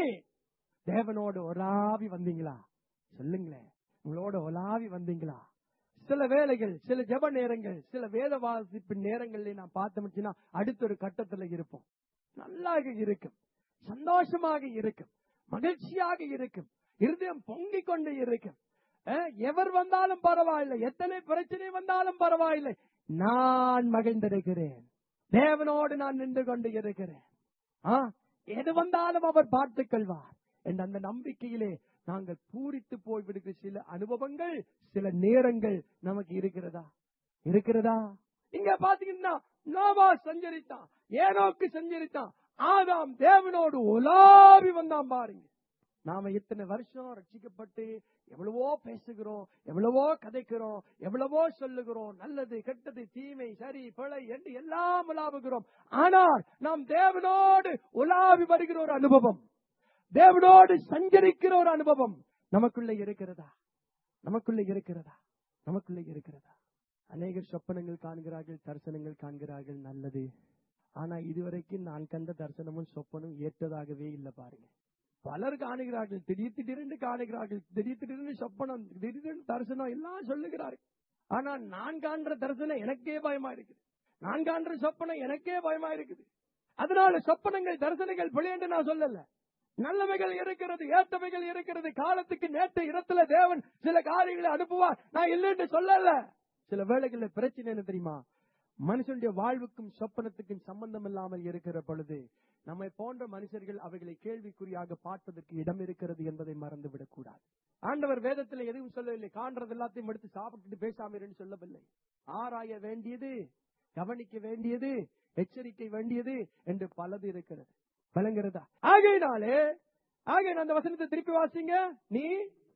S1: தேவனோட உலாவி வந்தீங்களா சொல்லுங்களேன் உங்களோட உலாவி வந்தீங்களா சில வேளைகள் சில ஜெப நேரங்கள் சில வேத வாசிப்பு நேரங்கள்ல நான் பார்த்தோம்னா அடுத்த ஒரு கட்டத்துல இருப்போம் நல்லாக இருக்கும் சந்தோஷமாக இருக்கும் மகிழ்ச்சியாக இருக்கும் இருதயம் பொங்கிக் கொண்டு இருக்கும் அஹ், எவர் வந்தாலும் பரவாயில்லை எத்தனை பிரச்சனை வந்தாலும் பரவாயில்லை நான் மகிழ்ந்திருக்கிறேன் தேவனோடு நான் நின்று கொண்டு இருக்கிறேன் ஆ, எது வந்தாலும் அவர் பார்த்துக் கொள்வார் என்ற அந்த நம்பிக்கையிலே நாங்கள் பூரித்து போய்விடுகிற சில அனுபவங்கள் சில நேரங்கள் நமக்கு இருக்கிறதா இருக்கிறதா இங்க பாத்தீங்கன்னா நோவா சஞ்சரித்தான் ஏனோக்கு சஞ்சரித்தான் ஆதாம் தேவனோடு உலாவி வந்தான் பாருங்க நாம இத்தனை வருஷம் ரட்சிக்கப்பட்டு எவ்வளவோ பேசுகிறோம் எவ்வளவோ கதைக்கிறோம் எவ்வளவோ சொல்லுகிறோம் நல்லது கெட்டது தீமை சரி பிழை என்று எல்லாம் உலாவுகிறோம் ஆனால் நாம் தேவனோடு உலாவி வருகிற ஒரு அனுபவம் தேவனோடு சஞ்சரிக்கிற ஒரு அனுபவம் நமக்குள்ள இருக்கிறதா நமக்குள்ள இருக்கிறதா நமக்குள்ள இருக்கிறதா அநேகர் சொப்பனங்கள் காண்கிறார்கள் தரிசனங்கள் காண்கிறார்கள் நல்லது ஆனா இதுவரைக்கும் நான் கண்ட தரிசனமும் சொப்பனும் ஏற்றதாகவே இல்லை பாருங்க பலர் காணுகிறார்கள் திடீர் திடீரென்று காணுகிறார்கள் திடீர் திடீர்னு சொப்பனம் திடீர்னு தரிசனம் எல்லாம் சொல்லுகிறார்கள் ஆனா நான் காண்ற தரிசனம் எனக்கே பயமா இருக்குது நான் காண்ற சொப்பனம் எனக்கே பயமா இருக்குது அதனால சொப்பனங்கள் தரிசனங்கள் பிழை என்று நான் சொல்லல நல்லவைகள் இருக்கிறது ஏற்றவைகள் இருக்கிறது காலத்துக்கு நேற்று இடத்துல தேவன் சில காரியங்களை அனுப்புவார் நான் இல்லைன்னு சொல்லல சில வேளைகள்ல பிரச்சனை என்ன தெரியுமா மனுஷனுடைய வாழ்வுக்கும் சொப்பனத்துக்கும் சம்பந்தம் இல்லாமல் இருக்கிற பொழுது நம்மை போன்ற மனுஷர்கள் அவைகளை கேள்விக்குறியாக பார்ப்பதற்கு இடம் இருக்கிறது என்பதை மறந்துவிடக் கூடாது ஆண்டவர் வேதத்தில் எதுவும் சொல்லவில்லை காண்றது எல்லாத்தையும் எடுத்து சாப்பிட்டுட்டு பேசாம இருன்னு சொல்லவில்லை ஆராய வேண்டியது கவனிக்க வேண்டியது எச்சரிக்கை வேண்டியது என்று பலது இருக்கிறது விளங்குறதா ஆகையினாலே ஆகைய அந்த வசனத்தை திருப்பி வாசிங்க நீ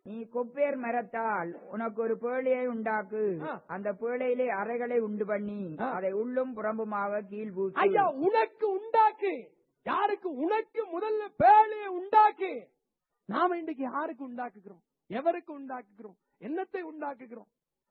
S2: நீ கொப்பேர் மரத்தால் உனக்கு ஒரு பேழையை உண்டாக்கு
S1: ஆ.
S2: அந்த பேழையிலே அறைகளை உண்டு பண்ணி
S1: ஆ.
S2: அதை உள்ளும் புறம்புமாக கீழ் பூசு
S1: ஐயா உனக்கு உண்டாக்கு யாருக்கு உனக்கு முதல்ல பேழையை உண்டாக்கு நாம இன்றைக்கு யாருக்கு உண்டாக்குகிறோம் எவருக்கு உண்டாக்குகிறோம் என்னத்தை உண்டாக்குகிறோம்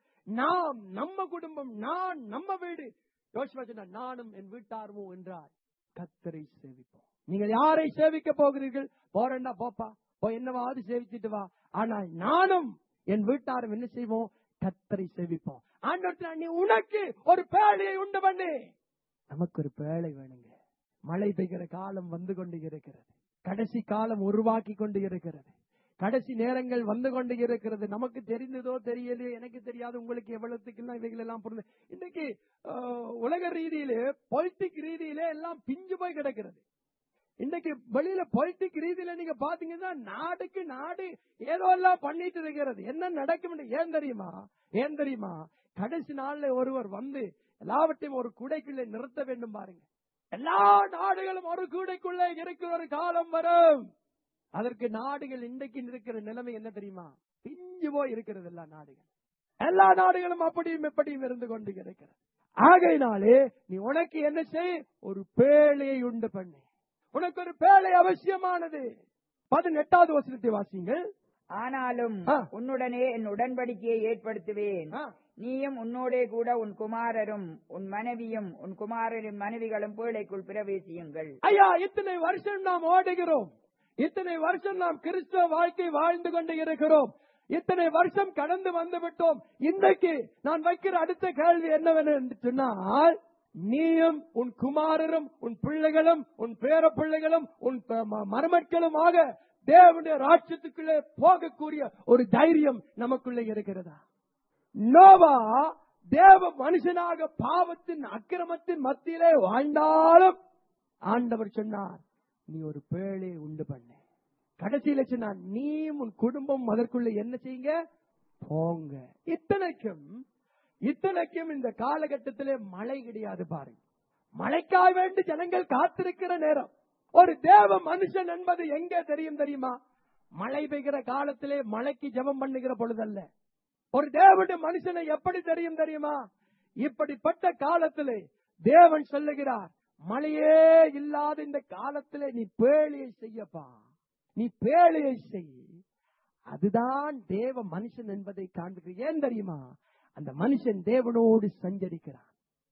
S1: நாம் நம்ம குடும்பம் நான் நம்ம வீடு யோசிப்பா சொன்னா, நானும் என் வீட்டாருமோ என்றார் கத்தரை சேவிப்போம் நீங்கள் யாரை சேவிக்க போகிறீர்கள் போறேன்டா போப்பா போ என்னவாவது சேவிச்சிட்டு வா ஆனால் நானும் என் வீட்டாரும் என்ன செய்வோம் கத்தரை சேவிப்போம் ஆண்டவர்கிட்ட நீ உனக்கு ஒரு பேழையை உண்டு பண்ணு நமக்கு ஒரு பேழை வேணுங்க மழை பெய்கிற காலம் வந்து கொண்டு இருக்கிறது கடைசி காலம் உருவாக்கி கொண்டு இருக்கிறது கடைசி நேரங்கள் வந்து கொண்டு இருக்கிறது நமக்கு தெரிந்ததோ தெரியலையோ எனக்கு தெரியாது உங்களுக்கு எவ்வளவுக்குலாம் இவைகள் எல்லாம் பொருள் இன்னைக்கு ஆஹ், உலக ரீதியிலே பொலிட்டிக் ரீதியிலே எல்லாம் பிஞ்சு போய் கிடக்கிறது இன்னைக்கு வெளியில பொலிட்டிக் ரீதியில நீங்க பாத்தீங்கன்னா நாடுக்கு நாடு ஏதோ எல்லாம் பண்ணிட்டு இருக்கிறது என்ன நடக்கும் ஏன் தெரியுமா ஏன் தெரியுமா கடைசி நாள்ல ஒருவர் வந்து எல்லாவற்றையும் ஒரு குடைக்குள்ளே நிறுத்த வேண்டும் பாருங்க எல்லா நாடுகளும் ஒரு கூடைக்குள்ளே இருக்கிற ஒரு காலம் வரும் அதற்கு நாடுகள் இன்றைக்கு இருக்கிற நிலைமை என்ன தெரியுமா பிஞ்சு போய் இருக்கிறது எல்லா நாடுகள் எல்லா நாடுகளும் அப்படியும் எப்படியும் இருந்து கொண்டு இருக்கிறது ஆகையினாலே நீ உனக்கு என்ன செய் ஒரு பேழையை உண்டு பண்ணு உனக்கு ஒரு பேழை அவசியமானது பதினெட்டாவது வசனத்தை வாசிங்கள்
S2: ஆனாலும்
S1: ஆ.
S2: உன்னுடனே என் உடன்படிக்கையை ஏற்படுத்துவேன்
S1: ஆ,
S2: நீயும் உன்னோடே கூட உன் குமாரரும் உன் மனைவியும் உன் குமாரரின் மனைவிகளும் பேழைக்குள் பிரவேசியுங்கள்
S1: ஐயா இத்தனை வருஷம் நாம் ஓடுகிறோம் இத்தனை வருஷம் நாம் கிறிஸ்துவ வாழ்க்கை வாழ்ந்து கொண்டு இருக்கிறோம் இத்தனை வருஷம் கடந்து வந்து விட்டோம் இன்றைக்கு நான் வைக்கிற அடுத்த கேள்வி என்னவென்று சொன்னால் நீயும் உன் குமாரரும் உன் பிள்ளைகளும் உன் பேர பிள்ளைகளும் உன் ப- ம- மருமக்களுமாக தேவனுடைய ராட்சத்துக்குள்ளே போகக்கூடிய ஒரு தைரியம் நமக்குள்ளே இருக்கிறதா நோவா தேவ மனுஷனாக பாவத்தின் அக்கிரமத்தின் மத்தியிலே வாழ்ந்தாலும் ஆண்டவர் சொன்னார் நீ ஒரு பேழை உண்டு பண்ண கடைசியில சொன்னார் நீ உன் குடும்பம் அதற்குள்ள என்ன செய்யுங்க போங்க இத்தனைக்கும் இத்தனைக்கும் இந்த காலகட்டத்திலே மழை கிடையாது பாருங்க மழைக்காக வேண்டி ஜனங்கள் காத்திருக்கிற நேரம் ஒரு தேவ மனுஷன் என்பது எங்க தெரியும் தெரியுமா மழை பெய்கிற காலத்திலே மழைக்கு ஜெபம் பண்ணுகிற பொழுதல்ல ஒரு தேவனுடைய மனுஷனை எப்படி தெரியும் தெரியுமா இப்படிப்பட்ட காலத்திலே தேவன் சொல்லுகிறார் மழையே இல்லாத இந்த காலத்திலே நீ பேழையை செய்யப்பா நீ பேழையை செய் அதுதான் தேவ மனுஷன் என்பதை காண்பிக்க ஏன் தெரியுமா அந்த மனுஷன் தேவனோடு சஞ்சரிக்கிறான்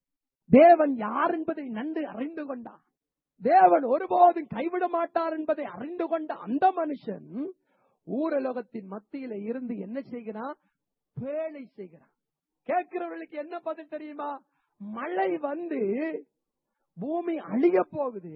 S1: தேவன் யார் என்பதை நன்கு அறிந்து கொண்டான் தேவன் ஒருபோதும் கைவிட மாட்டார் என்பதை அறிந்து கொண்ட அந்த மனுஷன் ஊரலோகத்தின் மத்தியில இருந்து என்ன செய்கிறான் பேழை செய்கிறான் கேட்கிறவர்களுக்கு என்ன பதில் தெரியுமா மழை வந்து பூமி அழிய போகுது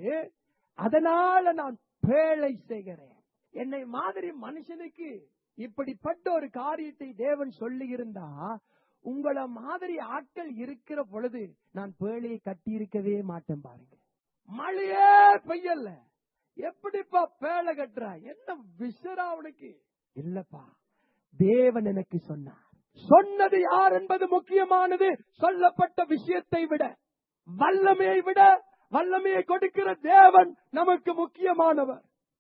S1: அதனால நான் பேழை செய்கிறேன் என்னை மாதிரி மனுஷனுக்கு இப்படிப்பட்ட ஒரு காரியத்தை தேவன் சொல்லி இருந்தா உங்கள மாதிரி ஆட்கள் இருக்கிற பொழுது நான் பேழையை கட்டி இருக்கவே மாட்டேன் பாருங்க மழையே பெய்யல எப்படிப்பா பேழை கட்டுறா என்ன விசரா அவனுக்கு இல்லப்பா தேவன் எனக்கு சொன்னார் சொன்னது யார் என்பது முக்கியமானது சொல்லப்பட்ட விஷயத்தை விட வல்லமையை விட வல்லமையை கொடுக்கிற தேவன் நமக்கு முக்கியமானவர்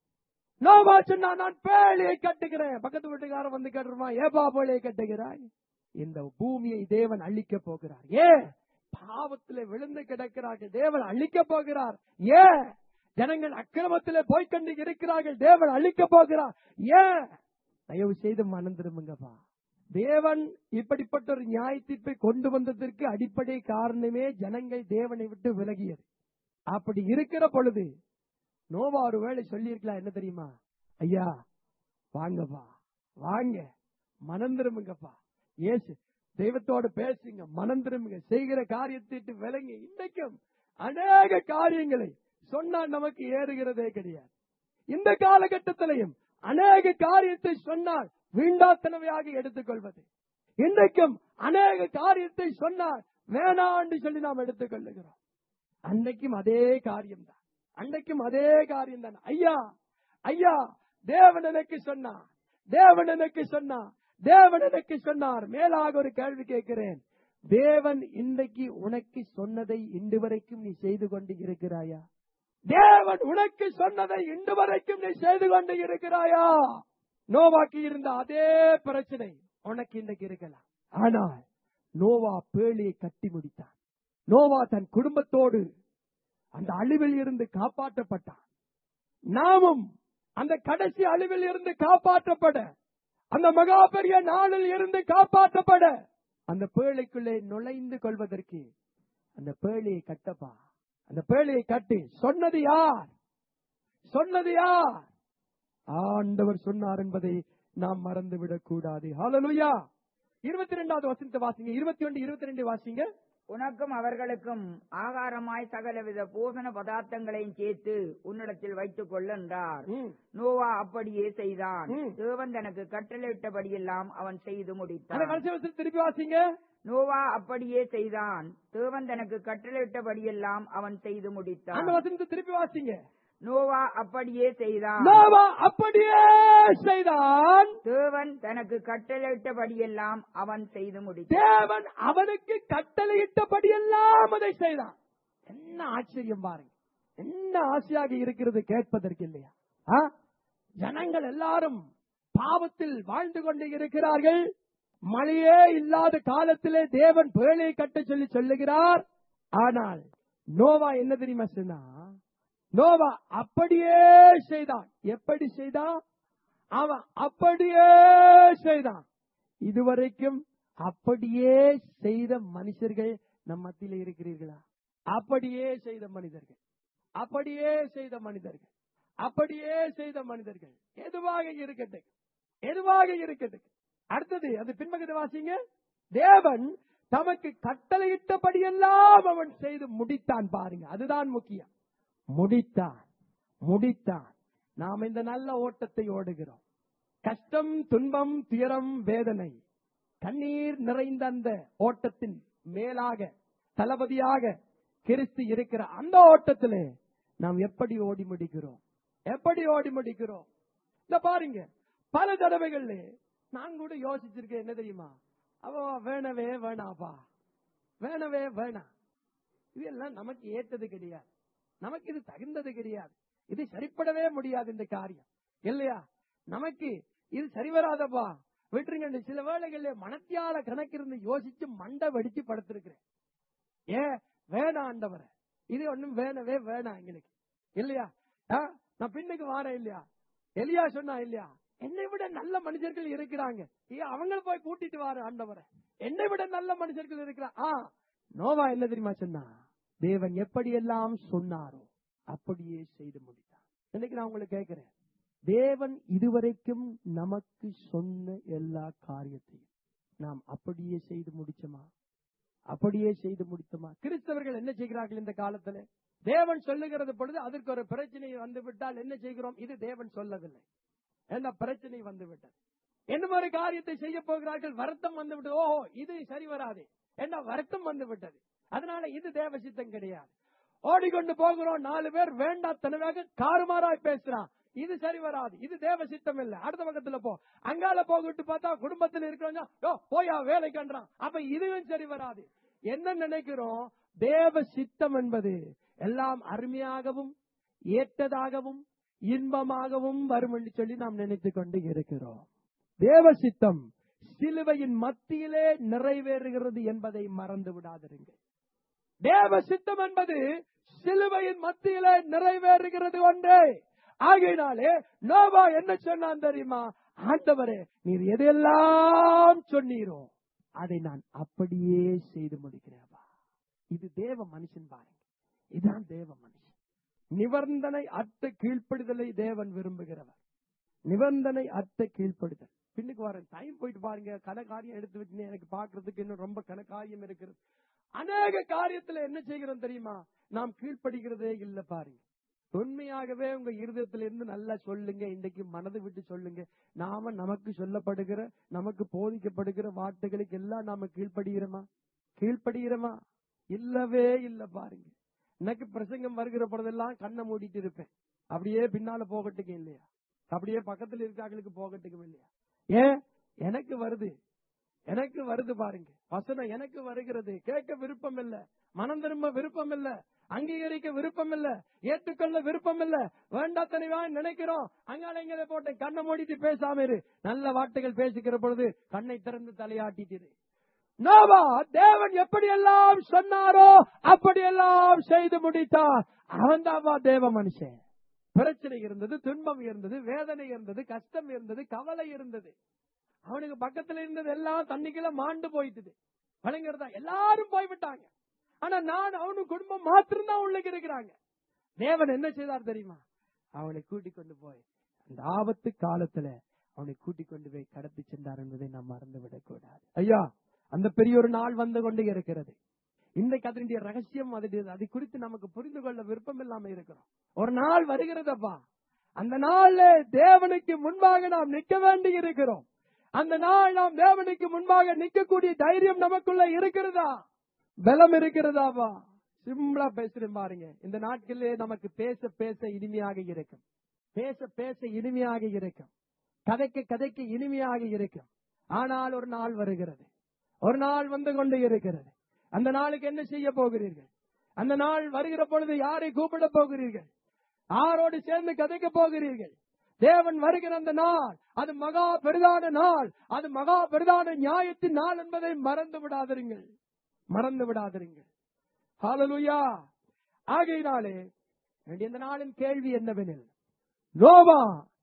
S1: நோவா சொன்னா நான் பேழையை கட்டுகிறேன் பக்கத்து வீட்டுக்காரன் வந்து கட்டுருவான் ஏப்பா பேழையை கட்டுகிறாய் இந்த பூமியை தேவன் அழிக்க போகிறார் ஏன் பாவத்திலே விழுந்து கிடக்கிறார்கள் தேவன் அழிக்க போகிறார் ஏன் ஜனங்கள் அக்கிரமத்திலே போய்க்கொண்டு இருக்கிறார்கள் தேவன் அழிக்க போகிறார் ஏன் தயவு செய்து மனம் திரும்புங்கப்பா தேவன் இப்படிப்பட்ட ஒரு நியாய தீர்ப்பை கொண்டு வந்ததற்கு அடிப்படை காரணமே ஜனங்கள் தேவனை விட்டு விலகியது அப்படி இருக்கிற பொழுது நோவா ஒரு வேளை சொல்லியிருக்கலாம் என்ன தெரியுமா ஐயா வாங்கப்பா வாங்க மனம் திரும்புங்கப்பா ஏசு தெய்வத்தோட பேசுங்க மனம் திரும்புங்க செய்கிற காரியத்திட்டு விலங்க இன்றைக்கும் அநேக காரியங்களை சொன்னா நமக்கு ஏறுகிறதே கிடையாது இந்த காலகட்டத்திலையும் அநேக காரியத்தை சொன்னால் வீண்டாத்தனவையாக எடுத்துக்கொள்வது இன்றைக்கும் அநேக காரியத்தை சொன்னால் வேணாண்டு சொல்லி நாம் எடுத்துக்கொள்ளுகிறோம் அன்னைக்கும் அதே காரியம்தான் அன்னைக்கும் அதே காரியம்தான் ஐயா ஐயா தேவன் எனக்கு சொன்னார் தேவன் எனக்கு சொன்னார் தேவன் எனக்கு சொன்னார் மேலாக ஒரு கேள்வி கேட்கிறேன் தேவன் இன்றைக்கு உனக்கு சொன்னதை இன்று வரைக்கும் நீ செய்து கொண்டு இருக்கிறாயா தேவன் உனக்கு சொன்னதை இன்று வரைக்கும் நீ செய்து கொண்டு இருக்கிறாயா நோவாக்கு இருந்த அதே பிரச்சனை உனக்கு இன்றைக்கு இருக்கலாம் ஆனால் நோவா பேழையை கட்டி முடித்தான் நோவா தன் குடும்பத்தோடு அந்த அழிவில் இருந்து காப்பாற்றப்பட்டான் நாமும் அந்த கடைசி அழிவில் இருந்து காப்பாற்றப்பட அந்த மகா பெரிய நாளில் இருந்து காப்பாற்றப்பட அந்த பேழைக்குள்ளே நுழைந்து கொள்வதற்கு அந்த பேழையை கட்டப்பா அந்த பேழையை கட்டி சொன்னது யார் சொன்னது யார் ஆண்டவர் சொன்னார் என்பதை நாம் மறந்துவிடக் கூடாது ஹalleluya இருபத்தி ரெண்டாவது வசனத்தை வாசிங்க இருபத்தி ஒன்று இருபத்தி ரெண்டு வாசிங்க
S2: உனக்கும் அவர்களுக்கும் ஆகாரமாய் சகலவித போசன பதார்த்தங்களையும் சேர்த்து உன்னிடத்தில் வைத்துக் கொள் என்றார்
S1: ம்.
S2: நோவா அப்படியே செய்தான்
S1: ம்.
S2: தேவன் தனக்கு கட்டளையிட்டபடியெல்லாம் அவன் செய்து
S1: அந்த
S2: முடித்தான்
S1: கடைசி வசனத்தை திருப்பி வாசிங்க
S2: நோவா அப்படியே செய்தான் தேவன் தனக்கு கட்டளையிட்டபடியெல்லாம் அவன் செய்து
S1: அந்த
S2: முடித்தான்
S1: வசனத்தை திருப்பி வாசிங்க
S2: நோவா அப்படியே செய்தான்
S1: நோவா அப்படியே செய்தான்
S2: தேவன் தனக்கு கட்டளையிட்டபடியெல்லாம் அவன் செய்து முடித்தான்
S1: தேவன் அவனுக்கு கட்டளையிட்டபடியெல்லாம் அதை செய்தான் என்ன ஆச்சரியம் பாருங்க என்ன ஆசையாக இருக்கிறது கேட்பதற்கு இல்லையா ஆ? ஜனங்கள் எல்லாரும் பாவத்தில் வாழ்ந்து கொண்டு இருக்கிறார்கள் மழையே இல்லாத காலத்திலே தேவன் பேழையை கட்ட சொல்லி சொல்லுகிறார் ஆனால் நோவா என்ன தெரியுமா சொன்னா நோவா அப்படியே செய்தான் எப்படி செய்தான் அவன் அப்படியே செய்தான் இதுவரைக்கும் அப்படியே செய்த மனுஷர்கள் நம் மத்தியில இருக்கிறீர்களா அப்படியே செய்த மனிதர்கள் அப்படியே செய்த மனிதர்கள் அப்படியே செய்த மனிதர்கள் எதுவாக இருக்கட்டும் எதுவாக இருக்கட்டும் அடுத்தது அது பின்பக்கத்தை வாசிங்க தேவன் தமக்கு கட்டளையிட்டபடியெல்லாம் அவன் செய்து முடித்தான் பாருங்க அதுதான் முக்கியம் முடித்தான் முடித்தான் நாம் இந்த நல்ல ஓட்டத்தை ஓடுகிறோம் கஷ்டம் துன்பம் துயரம் வேதனை கண்ணீர் நிறைந்த அந்த ஓட்டத்தின் மேலாக தளபதியாக கிறிஸ்து இருக்கிற அந்த ஓட்டத்திலே நாம் எப்படி ஓடி முடிக்கிறோம் எப்படி ஓடி முடிக்கிறோம் இந்த பாருங்க பல தடவைகள்ல நான் கூட யோசிச்சிருக்கேன் என்ன தெரியுமா அவ வேணவே வேணாப்பா வேணவே வேணாம் இதெல்லாம் நமக்கு ஏத்தது கிடையாது நமக்கு இது தகுந்தது கிடையாது இது சரிப்படவே முடியாது இந்த காரியம் இல்லையா நமக்கு இது சரி வராதப்பா விட்டுருங்க சில வேளைகள்ல மனத்தியால கணக்கிருந்து யோசிச்சு மண்டை வெடிச்சு படுத்திருக்கிறேன் ஏன் வேணாம் ஆண்டவரே இது ஒண்ணும் வேணவே வேணாம் எங்களுக்கு இல்லையா ஆ? நான் பின்னுக்கு வாரேன் இல்லையா எலியா சொன்னா இல்லையா என்னை விட நல்ல மனுஷர்கள் இருக்கிறாங்க ஏன் அவங்கள போய் கூட்டிட்டு வாரு ஆண்டவரை என்னை விட நல்ல மனுஷர்கள் இருக்கிறாங்க ஆ நோவா என்ன தெரியுமா சொன்னா தேவன் எப்படியெல்லாம் சொன்னாரோ அப்படியே செய்து முடித்தார் இன்னைக்கு நான் உங்களை கேட்கிறேன் தேவன் இதுவரைக்கும் நமக்கு சொன்ன எல்லா காரியத்தையும் நாம் அப்படியே செய்து முடிச்சோமா அப்படியே செய்து முடித்தோமா கிறிஸ்தவர்கள் என்ன செய்கிறார்கள் இந்த காலத்துல தேவன் சொல்லுகிறது பொழுது அதற்கு ஒரு பிரச்சனை வந்து விட்டால் என்ன செய்கிறோம் இது தேவன் சொல்லவில்லை என்ன பிரச்சனை வந்து விட்டது என்ன மாதிரி காரியத்தை செய்ய போகிறார்கள் வருத்தம் வந்து விட்டது ஓஹோ இது சரி வராது என்ன வருத்தம் வந்து விட்டது அதனால இது தேவ சித்தம் கிடையாது ஓடிக்கொண்டு போகிறோம் நாலு பேர் வேண்டாத்தனமாக காருமாறாய் பேசுறான் இது சரி வராது இது தேவ சித்தம் இல்ல அடுத்த பக்கத்துல போ அங்கால போகிட்டு பார்த்தா குடும்பத்தில் இருக்கிறவங்க "யோ, போயா வேலை கண்டான் அப்ப இதுவும் சரி வராது என்ன நினைக்கிறோம் தேவ சித்தம் என்பது எல்லாம் அருமையாகவும் ஏற்றதாகவும் இன்பமாகவும் வரும் என்று சொல்லி நாம் நினைத்துக் கொண்டு இருக்கிறோம் தேவ சித்தம் சிலுவையின் மத்தியிலே நிறைவேறுகிறது என்பதை மறந்து விடாதிருங்கள் தேவ சித்தம் என்பது சிலுவையின் மத்தியிலே நிறைவேறுகிறது ஒன்றே ஆகையினாலே நோவா என்ன சொன்னான் தெரியுமா ஆண்டவரே நீர் எதையெல்லாம் சொன்னீரோ அதை நான் அப்படியே செய்து முடிக்கிறேன்பா இது தேவ மனுஷன் பாருங்க இதுதான் தேவ மனுஷன் நிபந்தனை அற்ற கீழ்ப்படிதலை தேவன் விரும்புகிறவர் நிபந்தனை அற்ற கீழ்ப்படுதல் பின்னுக்கு வரேன் டைம் போயிட்டு பாருங்க கன காரியம் எடுத்து வச்சுன்னு எனக்கு பாக்குறதுக்கு இன்னும் ரொம்ப கன காரியம் இருக்கிறது அநேக காரியத்துல என்ன செய்கிறோம் தெரியுமா நாம் கீழ்ப்படுகிறதே இல்ல பாருங்க உண்மையாகவே உங்க இருதயத்துல இருந்து நல்லா சொல்லுங்க இன்னைக்கு மனது விட்டு சொல்லுங்க நாம நமக்கு சொல்லப்படுகிற நமக்கு போதிக்கப்படுகிற வார்த்தைகளுக்கு எல்லாம் நாம கீழ்ப்படுகிறோமா கீழ்ப்படுகிறோமா இல்லவே இல்ல பாருங்க எனக்கு பிரசங்கம் வருகிற பொழுதெல்லாம் கண்ணை மூடிட்டு இருப்பேன் அப்படியே பின்னால போகட்டுக்கும் இல்லையா அப்படியே பக்கத்துல இருக்காங்களுக்கு போகட்டுக்கும் இல்லையா ஏன் எனக்கு வருது எனக்கு வருது பாருங்க வசனம் எனக்கு வருகிறது கேட்க விருப்பம் இல்ல மனம் திரும்ப விருப்பம் இல்ல அங்கீகரிக்க விருப்பம் இல்ல ஏற்றுக்கொள்ள விருப்பம் இல்ல வேண்டாத்தனைவா நினைக்கிறோம் அங்காளைங்களை போட்டு கண்ணை மூடிட்டு பேசாம இரு நல்ல வார்த்தைகள் பேசுகிற பொழுது கண்ணை திறந்து தலையாட்டிட்டு நோவா தேவன் எப்படி எல்லாம் சொன்னாரோ அப்படி எல்லாம் செய்து முடித்தார் அவன் தேவ மனுஷன் பிரச்சனை இருந்தது துன்பம் இருந்தது வேதனை இருந்தது கஷ்டம் இருந்தது கவலை இருந்தது அவனுக்கு பக்கத்துல இருந்தது எல்லாம் தண்ணிக்குள்ள மாண்டு போயிட்டுது வழங்குறதா எல்லாரும் போய்விட்டாங்க ஆனா நான் அவனு குடும்பம் மாத்திரம்தான் உள்ளுக்கு இருக்கிறாங்க தேவன் என்ன செய்தார் தெரியுமா அவனை கூட்டிக் கொண்டு போய் அந்த ஆபத்து காலத்துல அவனை கூட்டிக் கொண்டு போய் கடத்தி சென்றார் என்பதை நாம் மறந்து விடக் கூடாது ஐயா அந்த பெரிய ஒரு நாள் வந்து கொண்டு இருக்கிறது இன்றைக்கு அதனுடைய ரகசியம் அது அதை குறித்து நமக்கு புரிந்து கொள்ள விருப்பம் இல்லாம இருக்கிறோம் ஒரு நாள் வருகிறதப்பா அந்த நாள்ல தேவனுக்கு முன்பாக நாம் நிக்க வேண்டி இருக்கிறோம் அந்த நாள் நாம் தேவனுக்கு முன்பாக நிக்கக்கூடிய தைரியம் நமக்குள்ள இருக்கிறதா பலம் இருக்கிறதாவா சிம்பிளா பேசுறேன் பாருங்க இந்த நாட்களிலே நமக்கு பேச பேச இனிமையாக இருக்கும் பேச பேச இனிமையாக இருக்கும் கதைக்கு கதைக்கு இனிமையாக இருக்கும் ஆனால் ஒரு நாள் வருகிறது ஒரு நாள் வந்து கொண்டு இருக்கிறது அந்த நாளுக்கு என்ன செய்ய போகிறீர்கள் அந்த நாள் வருகிற பொழுது யாரை கூப்பிட போகிறீர்கள் யாரோடு சேர்ந்து கதைக்க போகிறீர்கள் தேவன் வருகிற அந்த நாள் அது மகா பெரிதான நாள் அது மகா பெரிதான நியாயத்தின் நாள் என்பதை மறந்து விடாதிருங்கள் மறந்து விடாதிருங்கள் ஹalleluya ஆகையினாலே இந்த நாளின் கேள்வி என்னவெனில் நோவா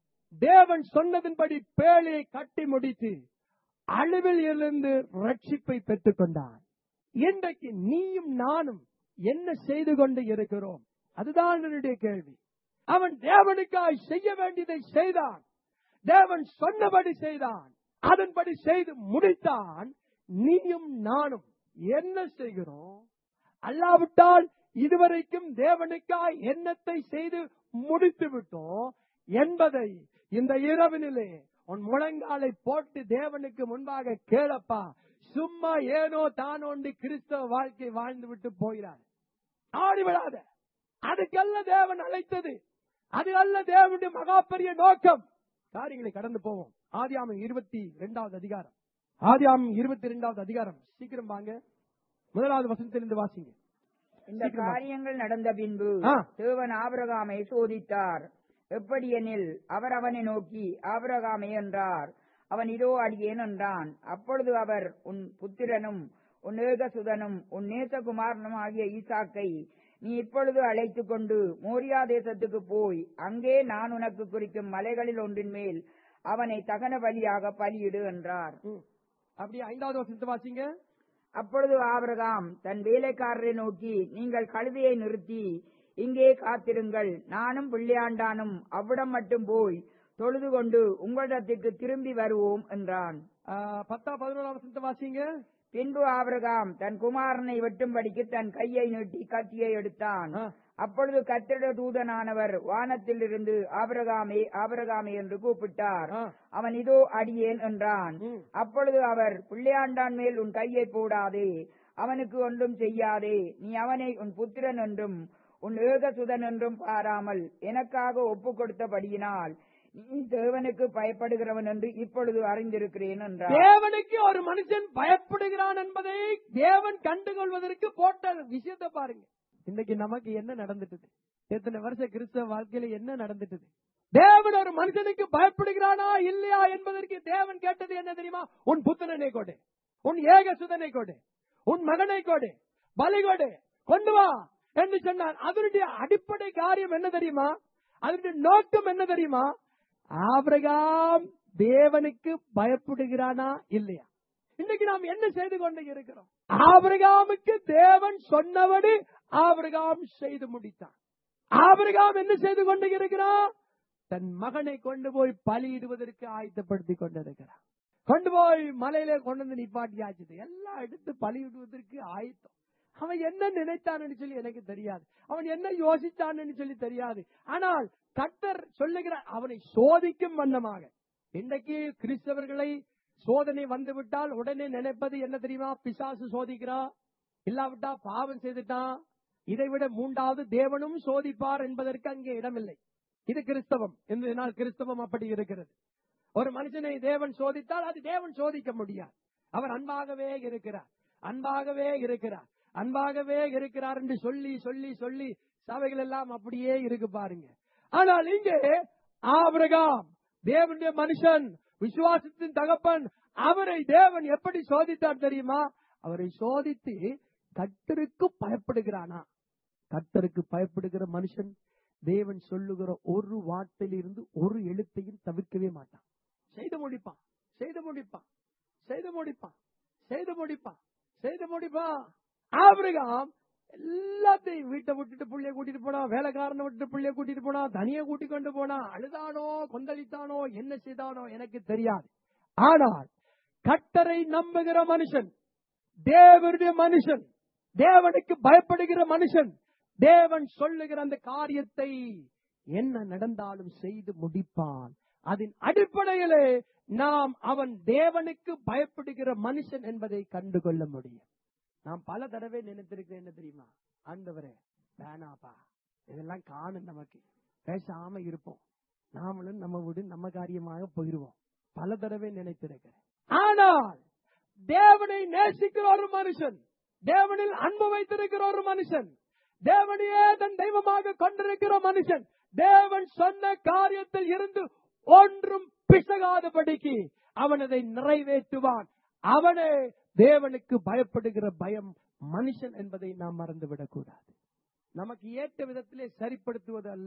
S1: தேவன் சொன்னதின்படி பேழையை கட்டி முடித்து அழிவில் இருந்து ரட்சிப்பை பெற்றுக் கொண்டான் இன்றைக்கு நீயும் நானும் என்ன செய்து கொண்டு இருக்கிறோம் அதுதான் என்னுடைய கேள்வி அவன் தேவனுக்காய் செய்ய வேண்டியதை செய்தான் தேவன் சொன்னபடி செய்தான் அதன்படி செய்து முடித்தான் நீயும் நானும் என்ன செய்கிறோம் அல்லாவிட்டால் இதுவரைக்கும் தேவனுக்காய் எண்ணத்தை செய்து முடித்து விட்டோம் என்பதை இந்த இரவினிலே உன் முழங்காலை போட்டு தேவனுக்கு முன்பாக கேளப்பா சும்மா ஏனோ தானோண்டு கிறிஸ்தவ வாழ்க்கை வாழ்ந்து விட்டு போகிறார் ஆடி விடாத அதுக்கல்ல தேவன் அழைத்தது அது அல்ல தேவனுடைய மகா பெரிய நோக்கம் காரியங்களை கடந்து போவோம் ஆதியாமம் இருபத்தி இரண்டாவது அதிகாரம் ஆதியாமம் இருபத்தி இரண்டாவது அதிகாரம் சீக்கிரம் வாங்க முதலாவது வசனத்திலிருந்து வாசிங்க
S2: இந்த
S1: சீக்கிரமா.
S2: காரியங்கள் நடந்த பின்பு
S1: ஆ.
S2: தேவன் ஆபிரகாமை சோதித்தார் எப்படியெனில் அவர் அவனை நோக்கி ஆபிரகாமே என்றார் அவன் இதோ அடியேன் என்றான் அப்பொழுது அவர் உன் புத்திரனும் உன் ஏகசுதனும் உன் நேசகுமாரனும் ஆகிய ஈசாக்கை நீ இப்பொழுது அழைத்துக் கொண்டு மோரியா தேசத்துக்கு போய் அங்கே நான் உனக்கு குறிக்கும் மலைகளில் ஒன்றின் மேல் அவனை தகன பலியாக பலியிடு என்றார்
S1: ம். அப்படியே ஐந்தாவது வசனத்தை வாசிங்க
S2: அப்பொழுது ஆபிரகாம் தன் வேலைக்காரரை நோக்கி நீங்கள் கழுதையை நிறுத்தி இங்கே காத்திருங்கள் நானும் பிள்ளையாண்டானும் அவ்விடம் மட்டும் போய் தொழுது கொண்டு உங்களிடத்திற்கு திரும்பி வருவோம் என்றான்
S1: ஆ, பத்தா பதினோராம் வசனத்தை வாசிங்க
S2: பின்பு ஆபிரகாம் தன் குமாரனை வெட்டும்படிக்கு தன் கையை நீட்டி கத்தியை எடுத்தான்
S1: ஆ.
S2: அப்பொழுது கத்திர தூதனானவர் வானத்திலிருந்து ஆபிரகாமே ஆபிரகாமே என்று கூப்பிட்டார்
S1: ஆ.
S2: அவன் இதோ அடியேன் என்றான்
S1: ம்.
S2: அப்பொழுது அவர் பிள்ளையாண்டான் மேல் உன் கையை போடாதே அவனுக்கு ஒன்றும் செய்யாதே நீ அவனை உன் புத்திரன் என்றும் உன் ஏகசுதன் என்றும் பாராமல் எனக்காக ஒப்புக் கொடுத்தபடியினால் நீ தேவனுக்கு பயப்படுகிறவன் என்று இப்பொழுது அறிந்திருக்கிறேன் என்றார்
S1: தேவனுக்கு ஒரு மனுஷன் பயப்படுகிறான் என்பதை தேவன் கண்டுகொள்வதற்கு போட்ட விஷயத்தை பாருங்க இன்னைக்கு நமக்கு என்ன நடந்துட்டது எத்தனை வருஷ கிறிஸ்தவ வாழ்க்கையில என்ன நடந்துட்டது தேவன் ஒரு மனுஷனுக்கு பயப்படுகிறானா இல்லையா என்பதற்கு தேவன் கேட்டது என்ன தெரியுமா உன் புத்தனனை கொடு உன் ஏக சுதனை கொடு உன் மகனை கொடு பலி கொடு கொண்டு வா என்று சொன்னார் அதனுடைய அடிப்படை காரியம் என்ன தெரியுமா அதனுடைய நோக்கம் என்ன தெரியுமா ஆபிரகாம் தேவனுக்கு பயப்படுகிறானா இல்லையா இன்னைக்கு நாம் என்ன செய்து கொண்டு இருக்கிறோம் ஆபிரகாமுக்கு தேவன் சொன்னபடி ஆபிரகாம் செய்து முடித்தான் ஆபிரகாம் என்ன செய்து கொண்டு இருக்கிறான் தன் மகனை கொண்டு போய் பலியிடுவதற்கு ஆயத்தப்படுத்தி கொண்டிருக்கிறான் கொண்டு போய் மலையில கொண்டு வந்து நிப்பாட்டியாச்சுது எல்லாம் எடுத்து பலியிடுவதற்கு ஆயத்தம் அவன் என்ன நினைத்தான்னு சொல்லி எனக்கு தெரியாது அவன் என்ன யோசித்தான்னு சொல்லி தெரியாது ஆனால் கர்த்தர் சொல்லுகிறார் அவனை சோதிக்கும் வண்ணமாக இன்றைக்கு கிறிஸ்தவர்களை சோதனை வந்து விட்டால் உடனே நினைப்பது என்ன தெரியுமா பிசாசு சோதிக்கிறா இல்லாவிட்டா பாவம் செய்துட்டான் இதை விட மூன்றாவது தேவனும் சோதிப்பார் என்பதற்கு அங்கே இடமில்லை இது கிறிஸ்தவம் என்பதனால் கிறிஸ்தவம் அப்படி இருக்கிறது ஒரு மனுஷனை தேவன் சோதித்தால் அது தேவன் சோதிக்க முடியாது அவர் அன்பாகவே இருக்கிறார் அன்பாகவே இருக்கிறார் அன்பாகவே இருக்கிறார் என்று சொல்லி சொல்லி சொல்லி சபைகள் எல்லாம் அப்படியே இருக்கு பாருங்க ஆனால் இங்கே ஆபிரகாம் தேவனுடைய மனுஷன் விசுவாசத்தின் தகப்பன் அவரை தேவன் எப்படி சோதித்தார் தெரியுமா அவரை சோதித்து கத்தருக்கு பயப்படுகிறானா கத்தருக்கு பயப்படுகிற மனுஷன் தேவன் சொல்லுகிற ஒரு வார்த்தையிலிருந்து ஒரு எழுத்தையும் தவிர்க்கவே மாட்டான் செய்து முடிப்பான் செய்து முடிப்பான் செய்து முடிப்பான் செய்து முடிப்பான் செய்து முடிப்பான் ஆபிரகாம் எல்லாத்தையும் வீட்டை விட்டுட்டு புள்ளைய கூட்டிட்டு போனா வேலைக்காரனை விட்டுட்டு புள்ளைய கூட்டிட்டு போனா தனிய கூட்டி கொண்டு போனா அழுதானோ கொந்தளித்தானோ என்ன செய்தானோ எனக்கு தெரியாது ஆனால் கட்டரை நம்புகிற மனுஷன் தேவனுடைய மனுஷன் தேவனுக்கு பயப்படுகிற மனுஷன் தேவன் சொல்லுகிற அந்த காரியத்தை என்ன நடந்தாலும் செய்து முடிப்பான் அதன் அடிப்படையிலே நாம் அவன் தேவனுக்கு பயப்படுகிற மனுஷன் என்பதை கண்டுகொள்ள முடியும் நான் பல தடவை நினைத்திருக்கிறேன் என்ன தெரியுமா ஆண்டவரே வேணாப்பா இதெல்லாம் காணும் நமக்கு பேசாம இருப்போம் நாமளும் நம்ம வீடு நம்ம காரியமாக போயிருவோம் பல தடவை நினைத்திருக்கிறேன் ஆனால் தேவனை நேசிக்கிற ஒரு மனுஷன் தேவனில் அன்பு வைத்திருக்கிற ஒரு மனுஷன் தேவனையே தன் தெய்வமாக கொண்டிருக்கிற மனுஷன் தேவன் சொன்ன காரியத்தில் இருந்து ஒன்றும் பிசகாதபடிக்கு அவன் அதை நிறைவேற்றுவான் அவனே தேவனுக்கு பயப்படுகிற பயம் மனுஷன் என்பதை நாம் மறந்துவிடக் கூடாது நமக்கு ஏற்ற விதத்திலே சரிப்படுத்துவது அல்ல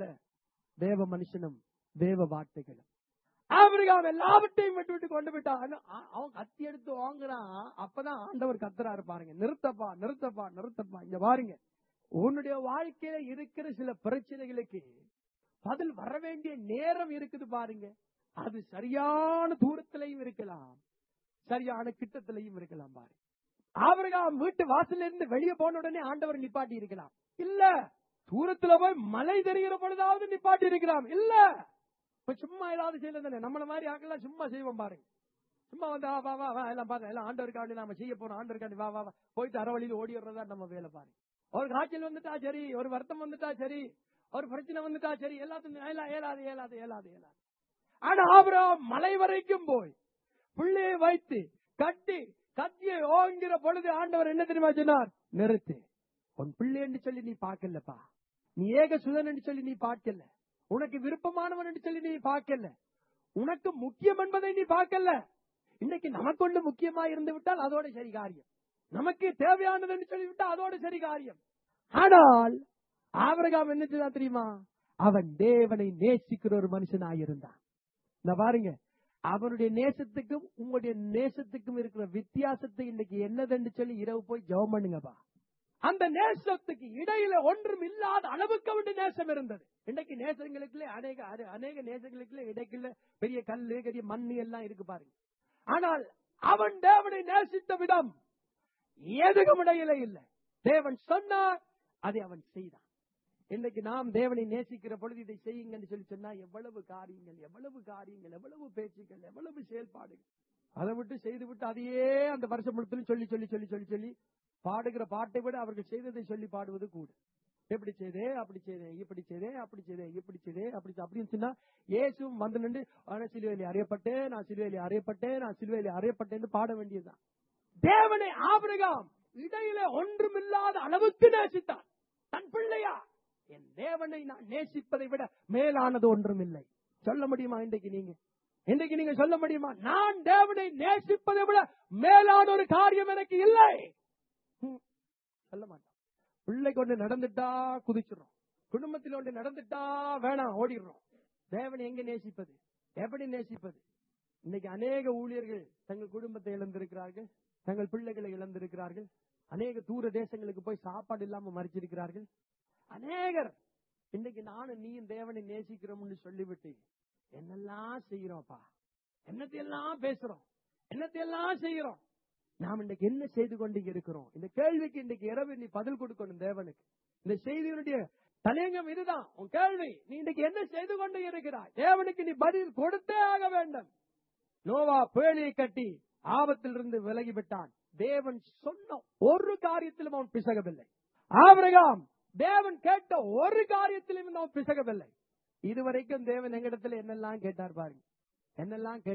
S1: தேவ மனுஷனும் தேவ வார்த்தைகளும் ஆபிரகாம் எல்லாவற்றையும் விட்டு விட்டு கொண்டு விட்டான் அ- அவன் கத்தி எடுத்து வாங்குறான் அப்பதான் ஆண்டவர் கத்துறாரு பாருங்க நிறுத்தப்பா நிறுத்தப்பா நிறுத்தப்பா இங்க பாருங்க உன்னுடைய வாழ்க்கையில இருக்கிற சில பிரச்சனைகளுக்கு பதில் வர வேண்டிய நேரம் இருக்குது பாருங்க அது சரியான தூரத்திலையும் இருக்கலாம் சரியான கிட்டத்திலையும் இருக்கலாம் பாருங்க ஆபிரகாம் வீட்டு வாசல்ல இருந்து வெளியே போன உடனே ஆண்டவர் நிப்பாட்டி இருக்கலாம் இல்ல தூரத்துல போய் மலை தெரிகிற பொழுதாவது நிப்பாட்டி இருக்கலாம் இல்ல இப்ப சும்மா ஏதாவது செய்யல தானே நம்மள மாதிரி ஆக்கலாம் சும்மா செய்வோம் பாருங்க சும்மா வந்து ஆ, வா வா வா எல்லாம் பாருங்க எல்லாம் ஆண்டவருக்காண்டி நாம செய்ய போறோம் ஆண்டவருக்காண்டி வா வா வா போயிட்டு அரை வழியில ஓடி வர்றதா நம்ம வேலை பாருங்க ஒரு காய்ச்சல் வந்துட்டா சரி ஒரு வருத்தம் வந்துட்டா சரி ஒரு பிரச்சனை வந்துட்டா சரி எல்லாத்தையும் ஏலா- ஏலாது ஏலாது ஏலாது ஏலாது ஆனா ஆபிரகாம் மலை வரைக்கும் போய் பிள்ளையை வைத்து கட்டி கத்தியை ஓங்கிற பொழுது ஆண்டவர் என்ன தெரியுமா சொன்னார் நிறுத்து உன் பிள்ளை என்று சொல்லி நீ பார்க்கலப்பா நீ ஏக சுதன் என்று சொல்லி நீ பார்க்கல உனக்கு விருப்பமானவன் என்று சொல்லி நீ பார்க்கல உனக்கு முக்கியம் என்பதை நீ பார்க்கல இன்னைக்கு நமக்கு ஒன்று முக்கியமா இருந்து விட்டால் அதோட சரி காரியம் நமக்கு தேவையானது என்று சொல்லிவிட்டா அதோட சரி காரியம் ஆனால் ஆபிரகாம் என்ன செய்தான் தெரியுமா அவன் தேவனை நேசிக்கிற ஒரு மனுஷனாயிருந்தான் இந்த பாருங்க அவனுடைய நேசத்துக்கும் உங்களுடைய நேசத்துக்கும் இருக்கிற வித்தியாசத்தை இன்னைக்கு என்னதென்று சொல்லி இரவு போய் ஜெபம் பண்ணுங்கப்பா அந்த நேசத்துக்கு இடையில ஒன்றும் இல்லாத அளவுக்கு அவனுடைய நேசம் இருந்தது இன்னைக்கு நேசங்களுக்குள்ள அநேக அரு- அநேக நேசங்களுக்குள்ள இடைக்குள்ள பெரிய கல்லு பெரிய மண்ணு எல்லாம் இருக்கு பாருங்க ஆனால் அவன் தேவனை நேசித்த விதம் எதுக்கும் இடையில இல்லை தேவன் சொன்னார் அதை அவன் செய்தான் இன்னைக்கு நாம் தேவனை நேசிக்கிற பொழுது இதை செய்யுங்கன்னு சொல்லி சொன்னா எவ்வளவு காரியங்கள் எவ்வளவு காரியங்கள் எவ்வளவு பேச்சுக்கள் எவ்வளவு செயல்பாடுகள் அதை விட்டு செய்து விட்டு அதையே அந்த வருஷம் முழுத்திலும் சொல்லி சொல்லி சொல்லி சொல்லி சொல்லி பாடுகிற பாட்டை விட அவர்கள் செய்ததை சொல்லி பாடுவது கூட எப்படி செய்தே அப்படி செய்தேன் இப்படி செய்தேன் அப்படி செய்தேன் இப்படி செய்தேன் அப்படி செய்~ அப்படின்னு சொன்னா இயேசுவும் வந்து நின்று ஆனா சிலுவையில அறியப்பட்டேன் நான் சிலுவையில அறியப்பட்டேன் நான் சிலுவையில அறியப்பட்டேன்னு பாட வேண்டியதுதான் தேவனை ஆபிரகாம் இடையில ஒன்றுமில்லாத அளவுக்கு நேசித்தான் தன் பிள்ளையா என் தேவனை நான் நேசிப்பதை விட மேலானது ஒன்றும் இல்லை சொல்ல முடியுமா இன்றைக்கு நீங்க இன்றைக்கு நீங்க சொல்ல முடியுமா நான் தேவனை நேசிப்பதை விட மேலான ஒரு காரியம் எனக்கு இல்லை ஹம், சொல்ல மாட்டோம் பிள்ளை கொண்டு நடந்துட்டா குதிச்சிடும் குடும்பத்தில் ஒன்று நடந்துட்டா வேணாம் ஓடிடுறோம் தேவனை எங்க நேசிப்பது எப்படி நேசிப்பது இன்னைக்கு அநேக ஊழியர்கள் தங்கள் குடும்பத்தை இழந்திருக்கிறார்கள் தங்கள் பிள்ளைகளை இழந்திருக்கிறார்கள் அநேக தூர தேசங்களுக்கு போய் சாப்பாடு இல்லாம மறிச்சிருக்கிறார்கள் அநேகர் இன்னைக்கு நானும் நீயும் தேவனை நேசிக்கிறோம்னு சொல்லிவிட்டு என்னெல்லாம் செய்யறோம்ப்பா என்னத்தையெல்லாம் பேசுறோம் என்னத்தையெல்லாம் செய்யறோம் நாம் இன்னைக்கு என்ன செய்து கொண்டு இருக்கிறோம் இந்த கேள்விக்கு இன்னைக்கு இரவு நீ பதில் கொடுக்கணும் தேவனுக்கு இந்த செய்தியினுடைய தலையங்கம் இதுதான் உன் கேள்வி நீ இன்னைக்கு என்ன செய்து கொண்டு இருக்கிறாய் தேவனுக்கு நீ பதில் கொடுத்தே ஆக வேண்டும் நோவா பேழையை கட்டி ஆபத்திலிருந்து விலகி விட்டான் தேவன் சொன்ன ஒரு காரியத்திலும் அவன் பிசகவில்லை ஆபிரகாம் தேவன் கேட்ட ஒரு காரியத்திலும் அவன் பிசகவில்லை இதுவரைக்கும் தேவன் எங்கிடத்துல என்னெல்லாம் கேட்டார் பாருங்க என்னெல்லாம் கேட்டார்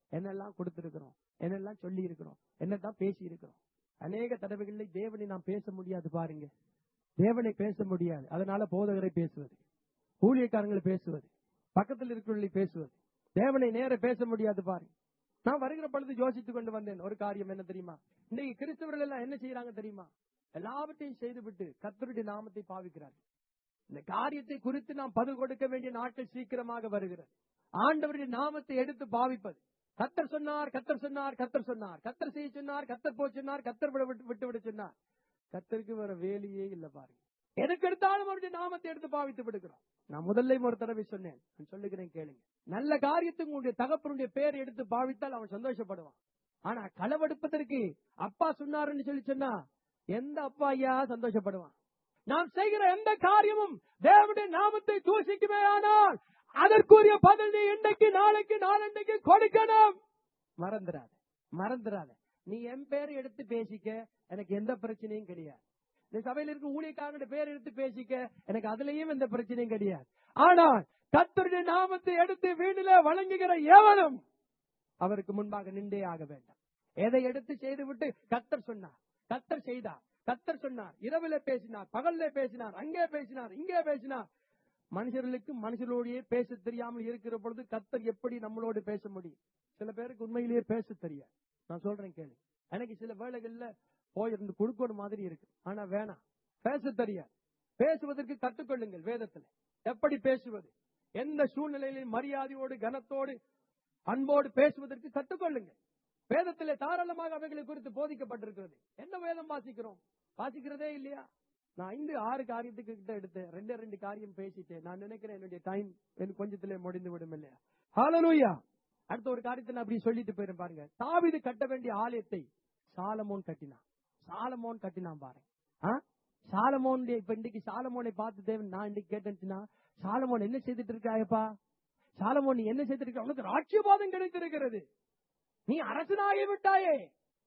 S1: என்னெல்லாம் கொடுத்திருக்கிறோம் என்னெல்லாம் சொல்லி இருக்கிறோம் என்னதான் பேசி இருக்கிறோம் அநேக தடவைகளில் தேவனை நாம் பேச முடியாது பாருங்க தேவனை பேச முடியாது அதனால போதகரை பேசுவது ஊழியக்காரங்களை பேசுவது பக்கத்தில் இருக்கிறவர்களை பேசுவது தேவனை நேர பேச முடியாது பாருங்க நான் வருகிற பொழுது யோசித்துக் கொண்டு வந்தேன் ஒரு காரியம் என்ன தெரியுமா இன்னைக்கு கிறிஸ்தவர்கள் எல்லாம் என்ன செய்யறாங்க தெரியுமா எல்லாவற்றையும் செய்துவிட்டு கர்த்தருடைய நாமத்தை பாவிக்கிறார்கள் இந்த காரியத்தை குறித்து நாம் பதில் கொடுக்க வேண்டிய நாட்கள் சீக்கிரமாக வருகிறது ஆண்டவருடைய நாமத்தை எடுத்து பாவிப்பது கத்தர் சொன்னார் கத்தர் சொன்னார் கத்தர் சொன்னார் கத்தர் செய்ய சொன்னார் கத்தர் போய் சொன்னார் கத்தர் விட விட்டு விட்டு விட சொன்னார் கத்தருக்கு வர வேலையே இல்ல பாருங்க எதுக்கு எடுத்தாலும் அவருடைய நாமத்தை எடுத்து பாவித்து விடுகிறோம் நான் முதல்ல ஒரு தடவை சொன்னேன் நான் சொல்லுகிறேன் கேளுங்க நல்ல காரியத்துக்கு உங்களுடைய தகப்பனுடைய பேர் எடுத்து பாவித்தால் அவன் சந்தோஷப்படுவான் ஆனா களவெடுப்பதற்கு அப்பா சொன்னாருன்னு சொல்லி சொன்னா எந்த அப்பா ஐயா சந்தோஷப்படுவான் நாம் செய்கிற எந்த காரியமும் தேவனுடைய நாமத்தை தூசிக்குமே ஆனால் அதற்குரிய பதில் நீ இன்றைக்கு நாளைக்கு நாளன்னைக்கு கொடுக்கணும் மறந்துடாத மறந்துடாத நீ என் பேர் எடுத்து பேசிக்க எனக்கு எந்த பிரச்சனையும் கிடையாது இந்த சபையில இருக்க ஊழியக்காரனுடைய பேர் எடுத்து பேசிக்க எனக்கு அதுலயும் எந்த பிரச்சனையும் கிடையாது ஆனால் கத்தருடைய நாமத்தை எடுத்து வீட்டில வழங்குகிற எவனும் அவருக்கு முன்பாக நின்றே ஆக வேண்டாம் எதை எடுத்து செய்துவிட்டு கத்தர் சொன்னார் கத்தர் செய்தார் கத்தர் சொன்னார் இரவுல பேசினார் பகல்ல பேசினார் அங்கே பேசினார் இங்கே பேசினார் மனுஷர்களுக்கு மனுஷர்களோடையே பேச தெரியாமல் இருக்கிற பொழுது கத்தர் எப்படி நம்மளோடு பேச முடியும் சில பேருக்கு உண்மையிலேயே பேச தெரியாது நான் சொல்றேன் கேளு எனக்கு சில வேளைகள்ல போயிருந்து கொடுக்கணும் மாதிரி இருக்கு ஆனா வேணாம் பேச தெரியாது பேசுவதற்கு கற்றுக்கொள்ளுங்கள் வேதத்துல எப்படி பேசுவது எந்த சூழ்நிலையிலும் மரியாதையோடு கனத்தோடு அன்போடு பேசுவதற்கு கற்றுக்கொள்ளுங்கள் வேதத்திலே தாராளமாக அவைகளை குறித்து போதிக்கப்பட்டிருக்கிறது என்ன வேதம் வாசிக்கிறோம் வாசிக்கிறதே இல்லையா நான் ஐந்து ஆறு காரியத்துக்கு கிட்ட எடுத்தேன் ரெண்டே ரெண்டு காரியம் பேசிட்டேன் நான் நினைக்கிறேன் என்னுடைய டைம் எனக்கு கொஞ்சத்திலே முடிந்து விடும் இல்லையா ஹalleluya அடுத்த ஒரு காரியத்தை நான் அப்படி சொல்லிட்டு போயிரும் பாருங்க தாவீது கட்ட வேண்டிய ஆலயத்தை சாலமோன் கட்டினான் சாலமோன் கட்டினான் பாருங்க ஆ? சாலமோன் இப்ப இன்னைக்கு சாலமோனை பார்த்து தேவன் நான் இன்னைக்கு கேட்டேன்னா சாலமோன் என்ன செய்துட்டு இருக்காயப்பா சாலமோன் நீ என்ன செய்துட்டு இருக்க உனக்கு ராட்சியபாதம் கிடைத்திருக்கிறது நீ அரசனாகி விட்டாயே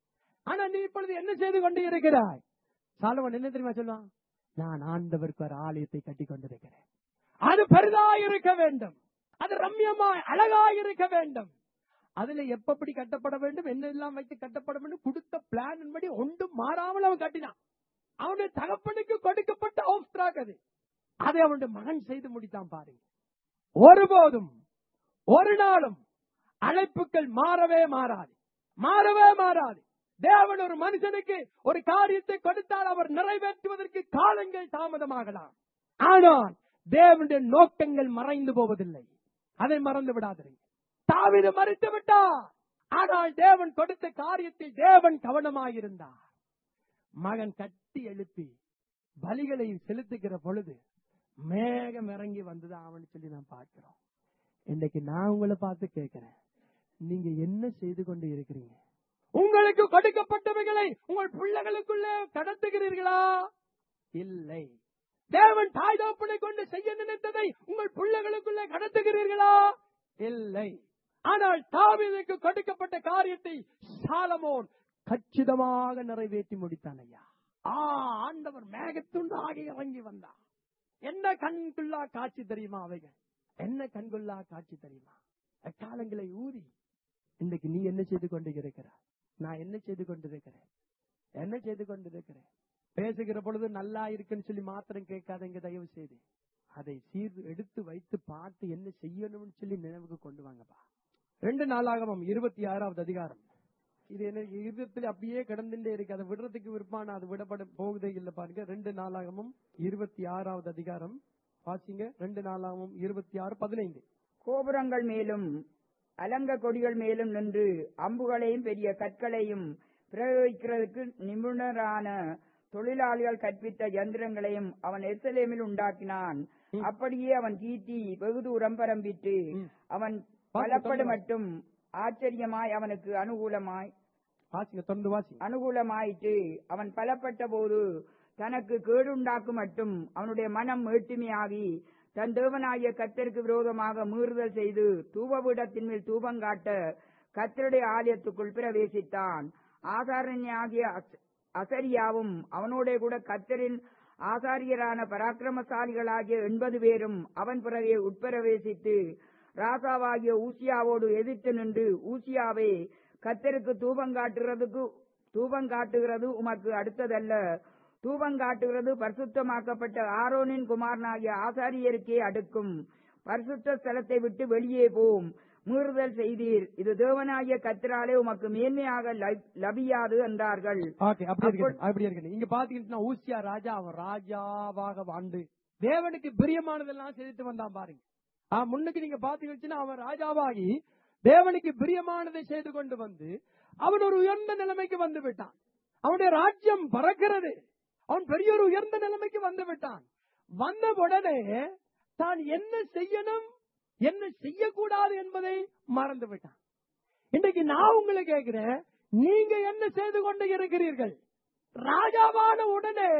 S1: ஆனா நீ இப்பொழுது என்ன செய்து கொண்டு இருக்கிறாய் சாலமோன் என்ன தெரியுமா சொல்லுவான் நான் ஆண்டவருக்கு ஒரு ஆலயத்தை கட்டி கொண்டிருக்கிறேன் அது பெரிதாய் இருக்க வேண்டும் அது ரம்யமாய் அழகாய் இருக்க வேண்டும் அதுல எப்படி கட்டப்பட வேண்டும் என்னெல்லாம் வைத்து கட்டப்பட வேண்டும் கொடுத்த பிளான் படி ஒன்றும் மாறாமல் அவன் கட்டினான் அவனுடைய தகப்பனுக்கு கொடுக்கப்பட்ட ஆப்ஸ்ட்ராக் அது அதை அவனுடைய மகன் செய்து முடித்தான் பாருங்க ஒருபோதும் ஒரு நாளும் அழைப்புகள் மாறவே மாறாது மாறவே மாறாது தேவன் ஒரு மனுஷனுக்கு ஒரு காரியத்தை கொடுத்தால் அவர் நிறைவேற்றுவதற்கு காலங்கள் தாமதமாகலாம் ஆனால் தேவனுடைய நோக்கங்கள் மறைந்து போவதில்லை அதை மறந்து விடாதீர்கள் தாவீது மறித்து விட்டார் ஆனால் தேவன் கொடுத்த காரியத்தில் தேவன் கவனமாயிருந்தார் மகன் கட்டி எழுப்பி பலிகளை செலுத்துகிற பொழுது மேகம் இறங்கி வந்துதான் அவன் சொல்லி நான் பார்க்கிறோம் இன்னைக்கு நான் உங்களை பார்த்து கேட்கிறேன் நீங்க என்ன செய்து கொண்டு இருக்கிறீங்க உங்களுக்கு கொடுக்கப்பட்டவைகளை உங்கள் பிள்ளைகளுக்குள்ளே கடத்துகிறீர்களா இல்லை தேவன் தாய் தகப்பனை கொண்டு செய்ய நினைத்ததை உங்கள் பிள்ளைகளுக்குள்ளே கடத்துகிறீர்களா இல்லை ஆனால் தாவீதுக்கு கொடுக்கப்பட்ட காரியத்தை சாலமோன் கச்சிதமாக நிறைவேற்றி முடித்தான் ஐயா ஆ ஆண்டவர் மேகத்துண்டாக இறங்கி வந்தார் என்ன கண்குள்ளா காட்சி தெரியுமா அவைகள் என்ன கண்குள்ளா காட்சி தெரியுமா அக்காலங்களை ஊதி இன்றைக்கு நீ என்ன செய்து கொண்டு இருக்கிறாய் நான் என்ன செய்து கொண்டிருக்கிறேன் என்ன செய்து கொண்டிருக்கிறேன் பேசுகிற பொழுது நல்லா இருக்குன்னு சொல்லி மாத்திரம் கேட்காதீங்க தயவு செய்து அதை சீர் எடுத்து வைத்து பார்த்து என்ன செய்யணும்னு சொல்லி நினைவுக்கு கொண்டு வாங்கப்பா ரெண்டு நாளாகவும் இருபத்தி ஆறாவது அதிகாரம் இது என்ன இருதயத்தில் அப்படியே கிடந்துட்டே இருக்கு அதை விடுறதுக்கு விருப்பான அது விடப்பட போகுதே இல்லை பாருங்க ரெண்டு நாளாகவும் இருபத்தி ஆறாவது அதிகாரம் வாசிங்க ரெண்டு நாளாகவும் இருபத்தி ஆறு பதினைந்து
S2: கோபுரங்கள் மேலும் அலங்க கொடிகள் மேலும் நின்று அம்புகளையும் பெரிய கற்களையும் பிரயோகிக்கிறதுக்கு நிபுணரான தொழிலாளிகள் கற்பித்த யந்திரங்களையும் அவன் எருசலேமில் உண்டாக்கினான்
S1: ம்.
S2: அப்படியே அவன் தீட்டி வெகு தூரம் பரம்பிட்டு
S1: ம்.
S2: அவன்
S1: வாசிங்க,
S2: பலப்படு
S1: தொடர்ந்து
S2: மட்டும் ஆச்சரியமாய் அவனுக்கு அனுகூலமாய்
S1: வாசிங்க தொடர்ந்து வாசிங்க
S2: அனுகூலமாயிற்று அவன் பலப்பட்ட போது தனக்கு கேடுண்டாக்கும் மட்டும் அவனுடைய மனம் மேட்டுமையாகி தன் தேவனாகிய கத்தருக்கு விரோதமாக மீறுதல் செய்து தூபபீடத்தின் மேல் தூபம் காட்ட கத்தருடைய ஆலயத்துக்குள் பிரவேசித்தான் ஆசாரணியாகிய அஸ்- அசரியாவும் அவனோட கூட கத்தரின் ஆசாரியரான பராக்கிரமசாலிகளாகிய எண்பது பேரும் அவன் பிறகே உட்பிரவேசித்து ராசாவாகிய ஊசியாவோடு எதிர்த்து நின்று ஊசியாவே கத்தருக்கு தூபம் காட்டுறதுக்கு தூபம் காட்டுகிறது உமக்கு அடுத்ததல்ல தூபம் காட்டுகிறது பரிசுத்தமாக்கப்பட்ட ஆரோனின் குமாரனாகிய ஆசாரியருக்கே அடுக்கும் பரிசுத்த ஸ்தலத்தை விட்டு வெளியே போம் மீறுதல் செய்தீர் இது தேவனாகிய கத்திராலே உமக்கு மேன்மையாக ல- லபியாது என்றார்கள்
S1: ஓகே அப்படி இருக்கு அப்படி இருக்கு இங்க பாத்தீங்கன்னா ஊசியா ராஜா அவன் ராஜாவாக வாழ்ந்து தேவனுக்கு பிரியமானதெல்லாம் செய்துட்டு வந்தான் பாருங்க ஆ, முன்னுக்கு நீங்க பாத்தீங்கன்னா அவன் ராஜாவாகி தேவனுக்கு பிரியமானதை செய்து கொண்டு வந்து அவன் ஒரு உயர்ந்த நிலைமைக்கு வந்து விட்டான் அவனுடைய ராஜ்யம் பறக்கிறது அவன் பெரிய ஒரு உயர்ந்த நிலைமைக்கு வந்து விட்டான் வந்த உடனே தான் என்ன செய்யணும் என்ன செய்யக்கூடாது என்பதை மறந்து விட்டான் இன்றைக்கு நான் உங்களை கேட்கிறேன் நீங்க என்ன செய்து கொண்டு இருக்கிறீர்கள் ராஜாவான உடனே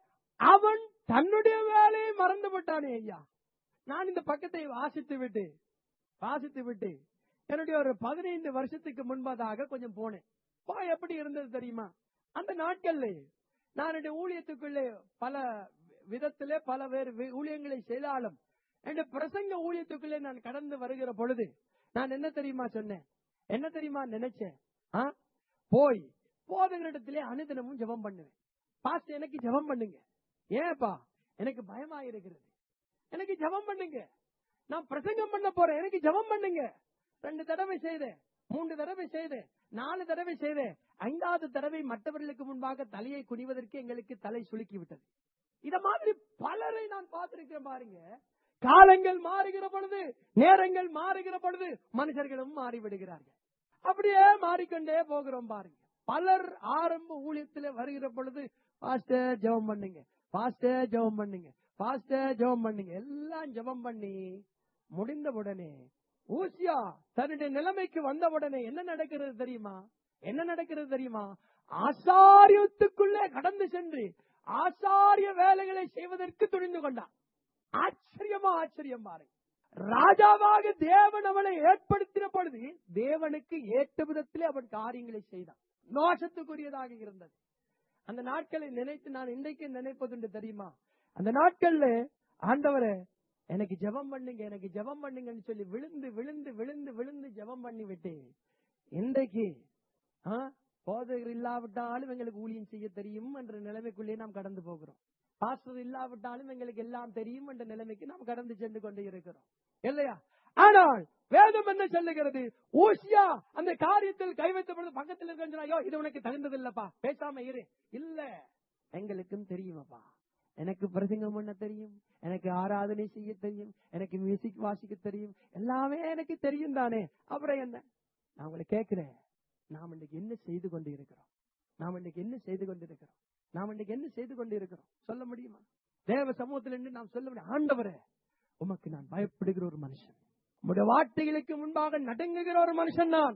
S1: அவன் தன்னுடைய வேலையை மறந்து விட்டானே ஐயா நான் இந்த பக்கத்தை வாசித்து விட்டு வாசித்து விட்டு என்னுடைய ஒரு பதினைந்து வருஷத்துக்கு முன்பதாக கொஞ்சம் போனேன் பா எப்படி இருந்தது தெரியுமா அந்த நாட்கள்ல நான் என்னுடைய ஊழியத்துக்குள்ளே பல விதத்திலே பல வேறு வி- ஊழியங்களை செய்தாலும் என்னுடைய பிரசங்க ஊழியத்துக்குள்ளே நான் கடந்து வருகிற பொழுது நான் என்ன தெரியுமா சொன்னேன் என்ன தெரியுமா நினைச்சேன் ஆ? போய் போதகரிடத்திலே அனுதினமும் ஜெபம் பண்ணுவேன் பாஸ்ட் எனக்கு ஜெபம் பண்ணுங்க ஏன்பா எனக்கு பயமா இருக்கிறது எனக்கு ஜெபம் பண்ணுங்க நான் பிரசங்கம் பண்ண போறேன் எனக்கு ஜெபம் பண்ணுங்க ரெண்டு தடவை செய்தேன் மூன்று தடவை செய்தேன் நாலு தடவை செய்தேன் ஐந்தாவது தடவை மற்றவர்களுக்கு முன்பாக தலையை குனிவதற்கு எங்களுக்கு தலை சுளுக்கி விட்டது இத மாதிரி பலரை நான் பார்த்திருக்கிறேன் பாருங்க காலங்கள் மாறுகிற பொழுது நேரங்கள் மாறுகிற பொழுது மனுஷர்களும் மாறிவிடுகிறார்கள் அப்படியே மாறிக்கொண்டே போகிறோம் பாருங்க பலர் ஆரம்ப ஊழியத்துல வருகிற பொழுது பாஸ்டர் ஜெபம் பண்ணுங்க பாஸ்டர் ஜெபம் பண்ணுங்க பாஸ்டர் ஜெபம் பண்ணுங்க எல்லாம் ஜெபம் பண்ணி முடிந்த உடனே ஊசியா தன்னுடைய நிலைமைக்கு வந்த உடனே என்ன நடக்கிறது தெரியுமா என்ன நடக்கிறது தெரியுமா ஆசாரியத்துக்குள்ளே கடந்து சென்று ஆசாரிய வேலைகளை செய்வதற்கு துணிந்து கொண்டான் ஆச்சரியமா ஆச்சரியம் பாருங்க ராஜாவாக தேவன் அவனை ஏற்படுத்தின பொழுது தேவனுக்கு ஏற்ற விதத்திலே அவன் காரியங்களை செய்தான் நோஷத்துக்குரியதாக இருந்தது அந்த நாட்களை நினைத்து நான் இன்றைக்கு நினைப்பதுண்டு தெரியுமா அந்த நாட்கள்ல ஆண்டவரே எனக்கு ஜெபம் பண்ணுங்க எனக்கு ஜெபம் பண்ணுங்கன்னு சொல்லி விழுந்து விழுந்து விழுந்து விழுந்து ஜெபம் பண்ணி விட்டு இன்றைக்கு ஆ, போதகர் இல்லாவிட்டாலும் எங்களுக்கு ஊழியம் செய்ய தெரியும் என்ற நிலைமைக்குள்ளே நாம் கடந்து போகிறோம் பாஸ்டர் இல்லாவிட்டாலும் எங்களுக்கு எல்லாம் தெரியும் என்ற நிலைமைக்கு நாம் கடந்து சென்று கொண்டு இருக்கிறோம் இல்லையா ஆனால் வேதம் என்ன சொல்லுகிறது ஊசியா அந்த காரியத்தில் கை வைத்த பொழுது பக்கத்தில் இருக்க ஐயோ இது உனக்கு தகுந்தது இல்லப்பா பேசாம இரு இல்ல எங்களுக்கும் தெரியுமப்பா எனக்கு பிரசங்கம் பண்ண தெரியும் எனக்கு ஆராதனை செய்ய தெரியும் எனக்கு மியூசிக் வாசிக்க தெரியும் எல்லாமே எனக்கு தெரியும் தானே அப்புறம் என்ன நான் உங்களை கேட்கிறேன் நாம் இன்னைக்கு என்ன செய்து கொண்டு இருக்கிறோம் நாம் இன்னைக்கு என்ன செய்து கொண்டு இருக்கிறோம் நாம் இன்னைக்கு என்ன செய்து கொண்டு இருக்கிறோம் சொல்ல முடியுமா தேவ சமூகத்தில் நின்று நாம் சொல்ல முடியும் ஆண்டவரே உமக்கு நான் பயப்படுகிற ஒரு மனுஷன் உம்முடைய வார்த்தைகளுக்கு முன்பாக நடுங்குகிற ஒரு மனுஷன் நான்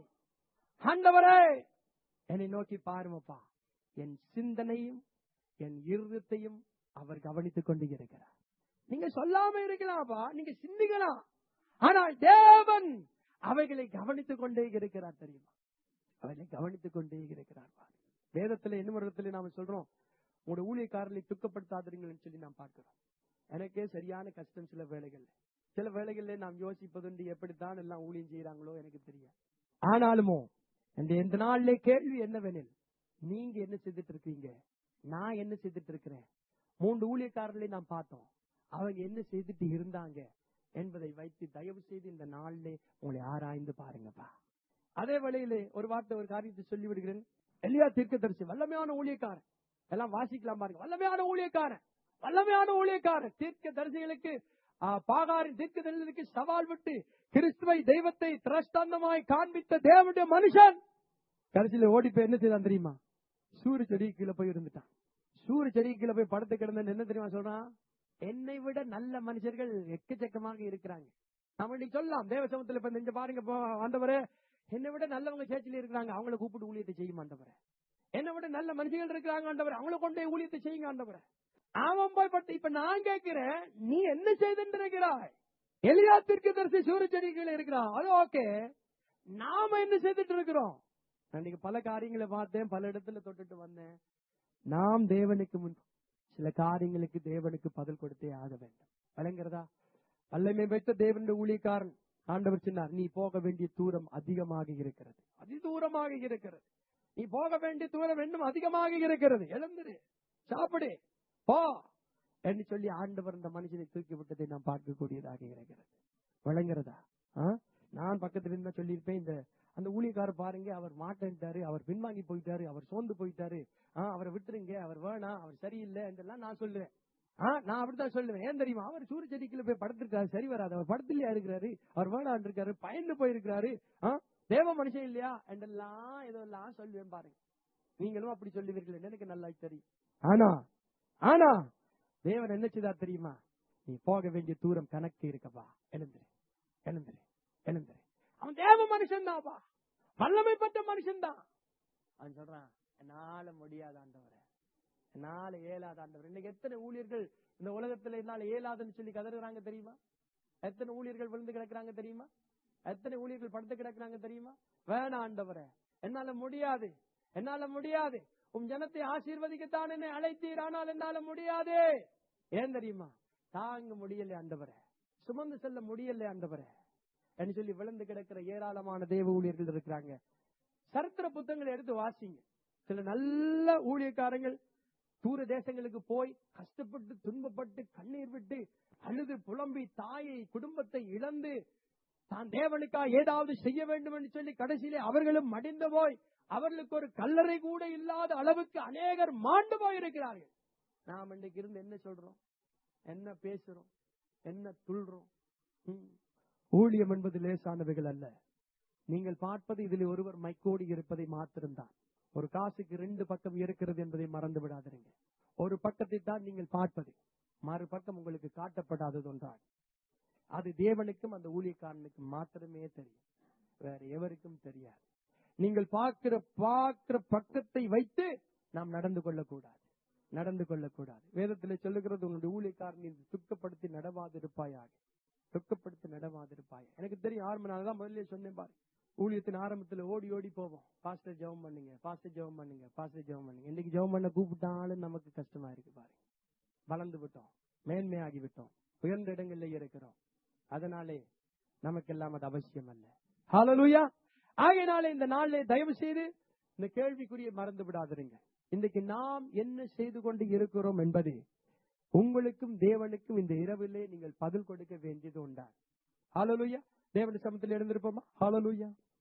S1: ஆண்டவரே என்னை நோக்கி பாருமப்பா என் சிந்தனையும் என் இருதயத்தையும் அவர் கவனித்துக் கொண்டு இருக்கிறார் நீங்க சொல்லாம இருக்கலாம்ப்பா நீங்க சிந்திக்கலாம் ஆனால் தேவன் அவைகளை கவனித்துக் கொண்டே இருக்கிறார் தெரியுமா அவைகளை கவனித்துக் கொண்டே இருக்கிறார் பாரு. வேதத்துல என்ன இடத்துல நாம சொல்றோம் உங்களோட ஊழியக்காரர்களை துக்கப்படுத்தாதீங்கன்னு சொல்லி நாம் பார்க்கிறோம் எனக்கே சரியான கஷ்டம் சில வேலைகள்ல சில வேலைகள்ல நாம் யோசிப்பதுண்டு எப்படித்தான் எல்லாம் ஊழியம் செய்யறாங்களோ எனக்கு தெரியாது ஆனாலுமோ இந்த இந்த நாள்ல கேள்வி என்னவெனில் நீங்க என்ன செய்துட்டு இருக்கீங்க நான் என்ன செய்துட்டு இருக்கிறேன் மூன்று ஊழியக்காரர்களை நாம் பார்த்தோம் அவங்க என்ன செய்துட்டு இருந்தாங்க என்பதை வைத்து தயவு செய்து இந்த நாளிலே உங்களை ஆராய்ந்து பாருங்கப்பா அதே வேளையிலே ஒரு வார்த்தை ஒரு காரியத்தை சொல்லி விடுகிறேன் எலியா தீர்க்கதரிசி வல்லமையான ஊழியக்காரன் எல்லாம் வாசிக்கலாம் பாருங்க வல்லமையான ஊழியக்காரன் வல்லமையான ஊழியக்காரன் தீர்க்க தரிசிகளுக்கு பாகாரின் தீர்க்க தரிசிகளுக்கு சவால் விட்டு கிறிஸ்துவை தெய்வத்தை திரஷ்டாந்தமாய் காண்பித்த தேவனுடைய மனுஷன் கடைசியில ஓடி போய் என்ன செய்தான் தெரியுமா சூரிய செடி கீழே போய் இருந்துட்டான் சூரிய செடி கீழே போய் படுத்து கிடந்தேன்னு என்ன தெரியுமா சொல்றான் என்னை விட நல்ல மனுஷர்கள் எக்கச்சக்கமாக இருக்கிறாங்க நம்ம இன்னைக்கு சொல்லலாம் தேவ சமூகத்துல இப்ப இந்த பாருங்க போ, ஆண்டவரே என்னை விட நல்லவங்க சேர்ச்சில இருக்கிறாங்க அவங்கள கூப்பிட்டு ஊழியத்தை செய்யும் ஆண்டவரே என்னை விட நல்ல மனுஷர்கள் இருக்கிறாங்க ஆண்டவரே அவங்கள கொண்டு போய் ஊழியத்தை செய்யுங்க ஆண்டவரே அவன் போய் பட்டு இப்ப நான் கேட்கிறேன் நீ என்ன செய்துட்டு இருக்கிறாய் எலியாத்திற்கு தரிசி சூரிய செடிகள் இருக்கிறான் அது ஓகே நாம என்ன செய்துட்டு இருக்கிறோம் நான் இன்னைக்கு பல காரியங்களை பார்த்தேன் பல இடத்துல தொட்டுட்டு வந்தேன் நாம் தேவனுக்கு முன் சில காரியங்களுக்கு தேவனுக்கு பதில் கொடுத்தே ஆக வேண்டும் விளங்குறதா வல்லமை பெற்ற தேவனுடைய ஊழியக்காரன் ஆண்டவர் சொன்னார் நீ போக வேண்டிய தூரம் அதிகமாக இருக்கிறது அதி தூரமாக இருக்கிறது நீ போக வேண்டிய தூரம் இன்னும் அதிகமாக இருக்கிறது எழுந்துரு சாப்பிடு போ என்று சொல்லி ஆண்டவர் இந்த மனுஷனை தூக்கி விட்டதை நாம் பார்க்கக்கூடியதாக இருக்கிறது விளங்குறதா ஆ? நான் பக்கத்துல இருந்தா சொல்லியிருப்பேன் இந்த அந்த ஊழியக்காரர் பாருங்க அவர் மாட்டேன்ட்டாரு அவர் பின்வாங்கி போயிட்டாரு அவர் சோர்ந்து போயிட்டாரு ஆ, அவரை விட்டுருங்க அவர் வேணாம் அவர் சரியில்லை என்றெல்லாம் நான் சொல்லுவேன் ஆ, நான் அப்படித்தான் சொல்லுவேன் ஏன் தெரியுமா அவர் சூரிய செடிக்குள்ள போய் படுத்திருக்காரு சரி வராது அவர் படத்துலயா இருக்கிறாரு அவர் வேணான் இருக்காரு பயந்து போயிருக்கிறாரு ஆ, தேவ மனுஷன் இல்லையா என்றெல்லாம் இதெல்லாம் சொல்லுவேன் பாருங்க நீங்களும் அப்படி சொல்லுவீர்கள் எனக்கு நல்லா தெரியும் ஆனா ஆனா தேவன் என்ன செய்தார் தெரியுமா நீ போக வேண்டிய தூரம் கணக்கு இருக்கப்பா எழுந்துரு எழுந்துரு எழுந்துரு அவன் தேவ மனுஷன் தான்ப்பா வல்லமை பெற்ற மனுஷன் தான் அவன் சொல்றான் என்னால முடியாத ஆண்டவரே என்னால இயலாத ஆண்டவர் இன்னைக்கு எத்தனை ஊழியர்கள் இந்த உலகத்துல என்னால இயலாதுன்னு சொல்லி கதறுறாங்க தெரியுமா எத்தனை ஊழியர்கள் விழுந்து கிடக்குறாங்க தெரியுமா எத்தனை ஊழியர்கள் படுத்து கிடக்குறாங்க தெரியுமா வேணாம் ஆண்டவரே என்னால முடியாது என்னால முடியாது உன் ஜனத்தை ஆசீர்வதிக்கத்தான் என்னை அழைத்தீர் ஆனால் என்னால முடியாது ஏன் தெரியுமா தாங்க முடியல ஆண்டவரே சுமந்து செல்ல முடியல ஆண்டவரே என்று சொல்லி விழுந்து கிடக்கிற ஏராளமான தேவ ஊழியர்கள் இருக்கிறாங்க சரித்திர புத்தகங்களை எடுத்து வாசிங்க சில நல்ல ஊழியக்காரங்கள் தூர தேசங்களுக்கு போய் கஷ்டப்பட்டு துன்பப்பட்டு கண்ணீர் விட்டு அழுது புலம்பி தாயை குடும்பத்தை இழந்து தான் தேவனுக்கா ஏதாவது செய்ய வேண்டும் என்று சொல்லி கடைசியிலே அவர்களும் மடிந்து போய் அவர்களுக்கு ஒரு கல்லறை கூட இல்லாத அளவுக்கு அநேகர் மாண்டு போயிருக்கிறார்கள் நாம் இன்றைக்கு இருந்து என்ன சொல்றோம் என்ன பேசுறோம் என்ன துள்றோம் ம். ஊழியம் என்பது லேசானவைகள் அல்ல நீங்கள் பார்ப்பது இதில் ஒருவர் மைக்கோடி இருப்பதை மாத்திரம்தான் ஒரு காசுக்கு ரெண்டு பக்கம் இருக்கிறது என்பதை மறந்து விடாதீங்க ஒரு பக்கத்தை தான் நீங்கள் பார்ப்பது மறுபக்கம் உங்களுக்கு காட்டப்படாதது ஒன்றால் அது தேவனுக்கும் அந்த ஊழியக்காரனுக்கும் மாத்திரமே தெரியும் வேற எவருக்கும் தெரியாது நீங்கள் பார்க்கிற பார்க்கிற பக்கத்தை வைத்து நாம் நடந்து கொள்ளக்கூடாது நடந்து கொள்ளக்கூடாது வேதத்திலே சொல்லுகிறது உன்னுடைய ஊழியக்காரனை துக்கப்படுத்தி நடவாதிருப்பாயாக துக்கப்படுத்தி நடவாதிருப்பாய் எனக்கு தெரியும் ஆறு மணி நாள் தான் முதல்ல சொன்னேன் பாரு ஊழியத்தின் ஆரம்பத்துல ஓடி ஓடி போவோம் பாஸ்டர் ஜெபம் பண்ணுங்க பாஸ்டர் ஜெபம் பண்ணுங்க பாஸ்டர் ஜெபம் பண்ணுங்க இன்னைக்கு ஜெபம் பண்ண கூப்பிட்டாலும் நமக்கு கஷ்டமா இருக்கு பாரு வளர்ந்து விட்டோம் மேன்மையாகி விட்டோம் உயர்ந்த இடங்கள்ல இருக்கிறோம் அதனாலே நமக்கெல்லாம் அது அவசியம் அல்ல ஹalleluya ஆகையினாலே இந்த நாளிலே தயவு செய்து இந்த கேள்விக்குரிய மறந்து விடாதீங்க இன்றைக்கு நாம் என்ன செய்து கொண்டு இருக்கிறோம் என்பது உங்களுக்கும் தேவனுக்கும் இந்த இரவிலே நீங்கள் பதில் கொடுக்க வேண்டியது உண்டா ஹalleluya தேவனுடைய சமத்தில் எழுந்திருப்போமா ஹalleluya